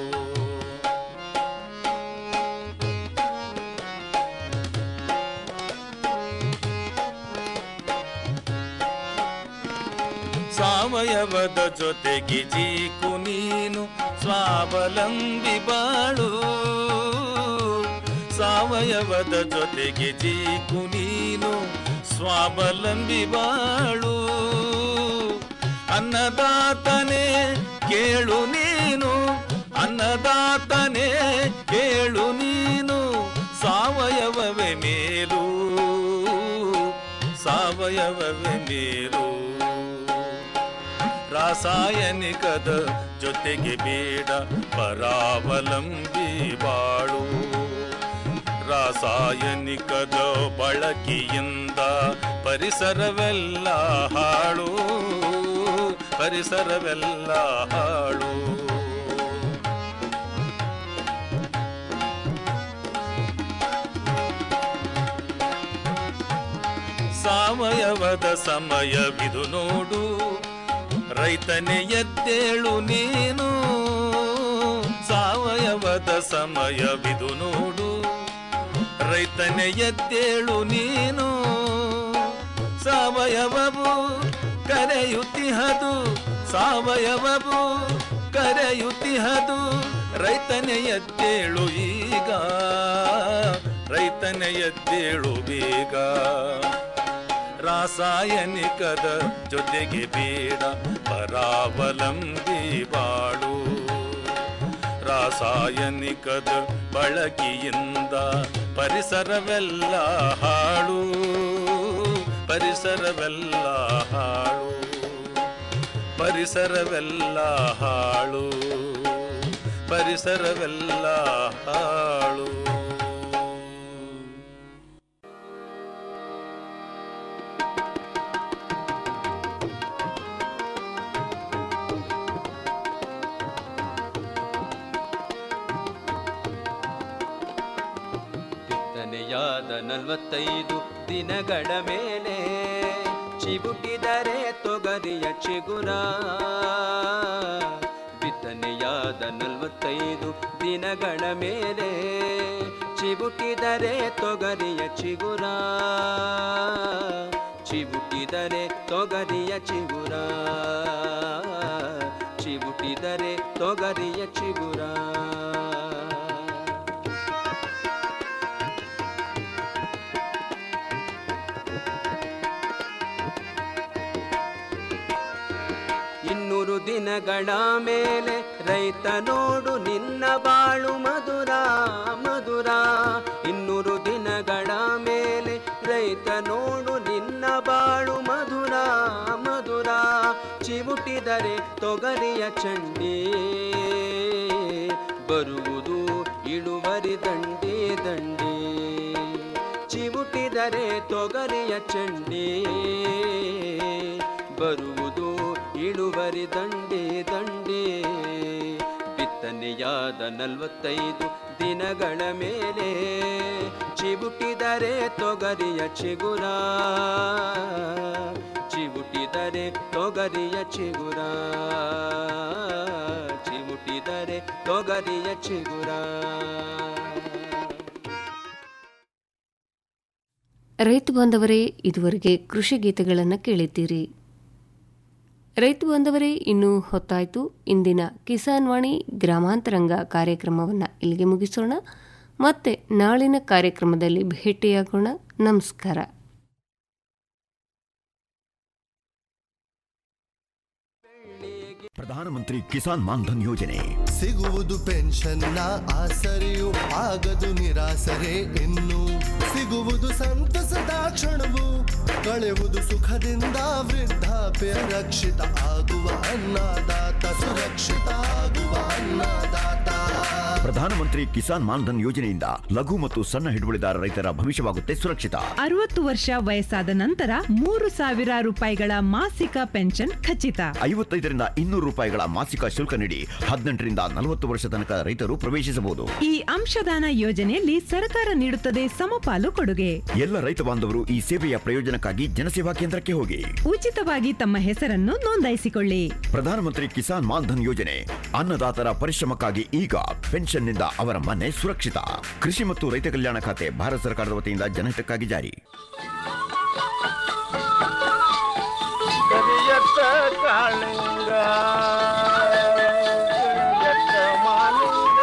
ಸಾವಯವದ ಜೊತೆಗೆ ಜೀಕು ನೀನು ಸ್ವಾವಲಂಬಿ ಬಾಳು ಸಾವಯವದ ಜೊತೆಗೆ ಜೀಕು ನೀನು ಸ್ವಾವಲಂಬಿ ಬಾಳು ಅನ್ನದಾತನೇ ಕೇಳು ನೀನು ಅನ್ನದಾತನೇ ಕೇಳು ನೀನು ಸಾವಯವವೇ ಮೇಲು ಸಾವಯವವೇ ಮೇಲು ರಾಸಾಯನಿಕದ ಜೊತೆಗೆ ಬೇಡ ಪರಾವಲಂಬಿ ಬಾಳು ರಾಸಾಯನಿಕದ ಬಳಕೆಯಿಂದ ಪರಿಸರವೆಲ್ಲ ಹಾಳು ಪರಿಸರವೆಲ್ಲ ಹಾಳು ಸಾವಯವದ ಸಮಯವಿದು ನೋಡು ರೈತನೇ ಎದ್ದೇಳು ನೀನು ಸಾವಯವದ ಸಮಯವಿದು ನೋಡು ರೈತನೇ ಎದ್ದೇಳು ನೀನು ಸಾವಯವವು ಕರೆಯುತ್ತಿಹದು ಸಾವಯವವು ಕರೆಯುತ್ತಿಹದು ರೈತನೇ ಎದ್ದೇಳು ಈಗ ರೈತನೇ ಎದ್ದೇಳು ಬೇಗ ರಾಸಾಯನಿಕದ ಜೊತೆಗೆ ಬೇಡ ಪರಾವಲಂಬಿ ಬಾಳು ರಾಸಾಯನಿಕದ ಬಳಕೆಯಿಂದ ಪರಿಸರವೆಲ್ಲ ಹಾಳು ಪರಿಸರವೆಲ್ಲ ಹಾಳು ಪರಿಸರವೆಲ್ಲ ಹಾಳು ಪರಿಸರವೆಲ್ಲ ಹಾಳು ಬಿತ್ತನೆಯಾದ ನಲವತ್ತೈದು ದಿನಗಳ ಮೇಲೆ ಚಿಬುಟಿದರೆ ತೊಗರಿಯ ಚಿಗುರ ಬಿತ್ತನೆಯಾದ ನಲವತ್ತೈದು ದಿನಗಳ ಮೇಲೆ ಚಿಬುಟಿದರೆ ತೊಗರಿಯ ಚಿಗುರ ಚಿಬುಟಿದರೆ ತೊಗರಿಯ ಚಿಗುರ ಚಿಬುಟಿದರೆ ತೊಗರಿಯ ಚಿಗುರ ಇನ್ನೂರು ದಿನಗಳ ಮೇಲೆ ರೈತ ನೋಡು ನಿನ್ನ ಬಾಳು ಮಧುರ ಮಧುರ ಇನ್ನೂರು ದಿನಗಳ ಮೇಲೆ ರೈತ ನೋಡು ನಿನ್ನ ಬಾಳು ಮಧುರ ಮಧುರ ಚಿವುಟಿದರೆ ತೊಗರಿಯ ಚಂಡಿ ಬರುವುದು ಇಳುವರಿ ದಂಡಿ ದಂಡಿ ಚಿವುಟಿದರೆ ತೊಗರಿಯ ಚಂಡಿ ಬರುವುದು ಇಳುವರಿ ದಂಡಿ ದಂಡಿ ಬಿತ್ತನೆಯಾದ ನಲವತ್ತೈದು ದಿನಗಳ ಮೇಲೆ ಚಿಬುಟಿದರೆ ತೊಗರಿಯ ಚಿಗುರ ಚಿಬುಟಿದರೆ ತೊಗರಿಯ ಚಿಗುರ ಚಿಬುಟಿದರೆ ತೊಗರಿಯ ಚಿಗುರ ರೈತ ಬಾಂಧವರೇ ಇದುವರೆಗೆ ಕೃಷಿ ಗೀತೆಗಳನ್ನು ಕೇಳಿದ್ದೀರಿ ರೈತ ಬಾಂಧವರೇ ಇನ್ನೂ ಹೊತ್ತಾಯಿತು ಇಂದಿನ ಕಿಸಾನ್ ವಾಣಿ ಗ್ರಾಮಾಂತರಂಗ ಕಾರ್ಯಕ್ರಮವನ್ನು ಇಲ್ಲಿಗೆ ಮುಗಿಸೋಣ ಮತ್ತೆ ನಾಳಿನ ಕಾರ್ಯಕ್ರಮದಲ್ಲಿ ಭೇಟಿಯಾಗೋಣ ನಮಸ್ಕಾರ ಪ್ರಧಾನಮಂತ್ರಿ ಕಿಸಾನ್ ಮಾನ್ಧನ್ ಯೋಜನೆ ಸಿಗುವುದು ಪೆನ್ಷನ್ನ ಆಸರೆಯು ಆಗದು ನಿರಾಸರೆ ಇನ್ನು ಸಿಗುವುದು ಸಂತಸದ ಕ್ಷಣವು ಕಳೆವುದು ಸುಖದಿಂದ ವೃದ್ಧಾಪ್ಯ ರಕ್ಷಿತ ಆಗುವ ಅನ್ನದಾತ ಸುರಕ್ಷಿತ ಆಗುವ ಅನ್ನದಾತ ಪ್ರಧಾನಮಂತ್ರಿ ಕಿಸಾನ್ ಮಾನ್ಧನ್ ಯೋಜನೆಯಿಂದ ಲಘು ಮತ್ತು ಸಣ್ಣ ಹಿಡುವಳಿದಾರ ರೈತರ ಭವಿಷ್ಯವಾಗುತ್ತೆ ಸುರಕ್ಷಿತ ಅರವತ್ತು ವರ್ಷ ವಯಸ್ಸಾದ ನಂತರ ಮೂರು ಸಾವಿರ ರೂಪಾಯಿಗಳ ಮಾಸಿಕ ಪೆನ್ಷನ್ ಖಚಿತ ಐವತ್ತೈದರಿಂದ ಇನ್ನೂರು ರೂಪಾಯಿಗಳ ಮಾಸಿಕ ಶುಲ್ಕ ನೀಡಿ ಹದಿನೆಂಟರಿಂದ ನಲವತ್ತು ವರ್ಷ ತನಕ ರೈತರು ಪ್ರವೇಶಿಸಬಹುದು ಈ ಅಂಶದಾನ ಯೋಜನೆಯಲ್ಲಿ ಸರ್ಕಾರ ನೀಡುತ್ತದೆ ಸಮಪಾಲು ಕೊಡುಗೆ ಎಲ್ಲ ರೈತ ಬಾಂಧವರು ಈ ಸೇವೆಯ ಪ್ರಯೋಜನಕ್ಕಾಗಿ ಜನಸೇವಾ ಕೇಂದ್ರಕ್ಕೆ ಹೋಗಿ ಉಚಿತವಾಗಿ ತಮ್ಮ ಹೆಸರನ್ನು ನೋಂದಾಯಿಸಿಕೊಳ್ಳಿ ಪ್ರಧಾನಮಂತ್ರಿ ಕಿಸಾನ್ ಮಾನ್ಧನ್ ಯೋಜನೆ ಅನ್ನದಾತರ ಪರಿಶ್ರಮಕ್ಕಾಗಿ ಈಗ ಪೆನ್ಷನ್ನಿಂದ ಅವರ ಮನೆ ಸುರಕ್ಷಿತ ಕೃಷಿ ಮತ್ತು ರೈತ ಕಲ್ಯಾಣ ಖಾತೆ ಭಾರತ ಸರ್ಕಾರದ ವತಿಯಿಂದ ಜನಹಿತಕ್ಕಾಗಿ ಜಾರಿ ಕರಿಯತ್ತ ಕಾಳಿಂಗ ಕರಿಯತ್ತ ಮಾಲಿಂಗ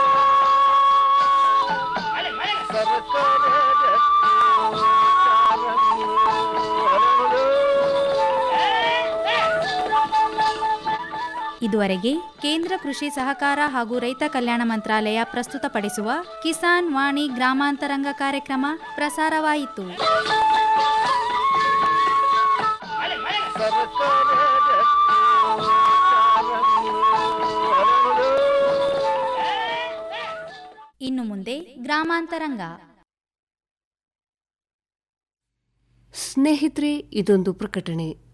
ಸರಸರ ಜತ್ತಿ ಕಾರಂಗಿ ಹರಳು. ಇದುವರೆಗೆ ಕೇಂದ್ರ ಕೃಷಿ ಸಹಕಾರ ಹಾಗೂ ರೈತ ಕಲ್ಯಾಣ ಮಂತ್ರಾಲಯ ಪ್ರಸ್ತುತಪಡಿಸುವ ಕಿಸಾನ್ ವಾಣಿ ಗ್ರಾಮಾಂತರಂಗ ಕಾರ್ಯಕ್ರಮ ಪ್ರಸಾರವಾಯಿತು ಗ್ರಾಮಾಂತರಂಗ ಸ್ನೇಹಿತರೆ ಇದೊಂದು ಪ್ರಕಟಣೆ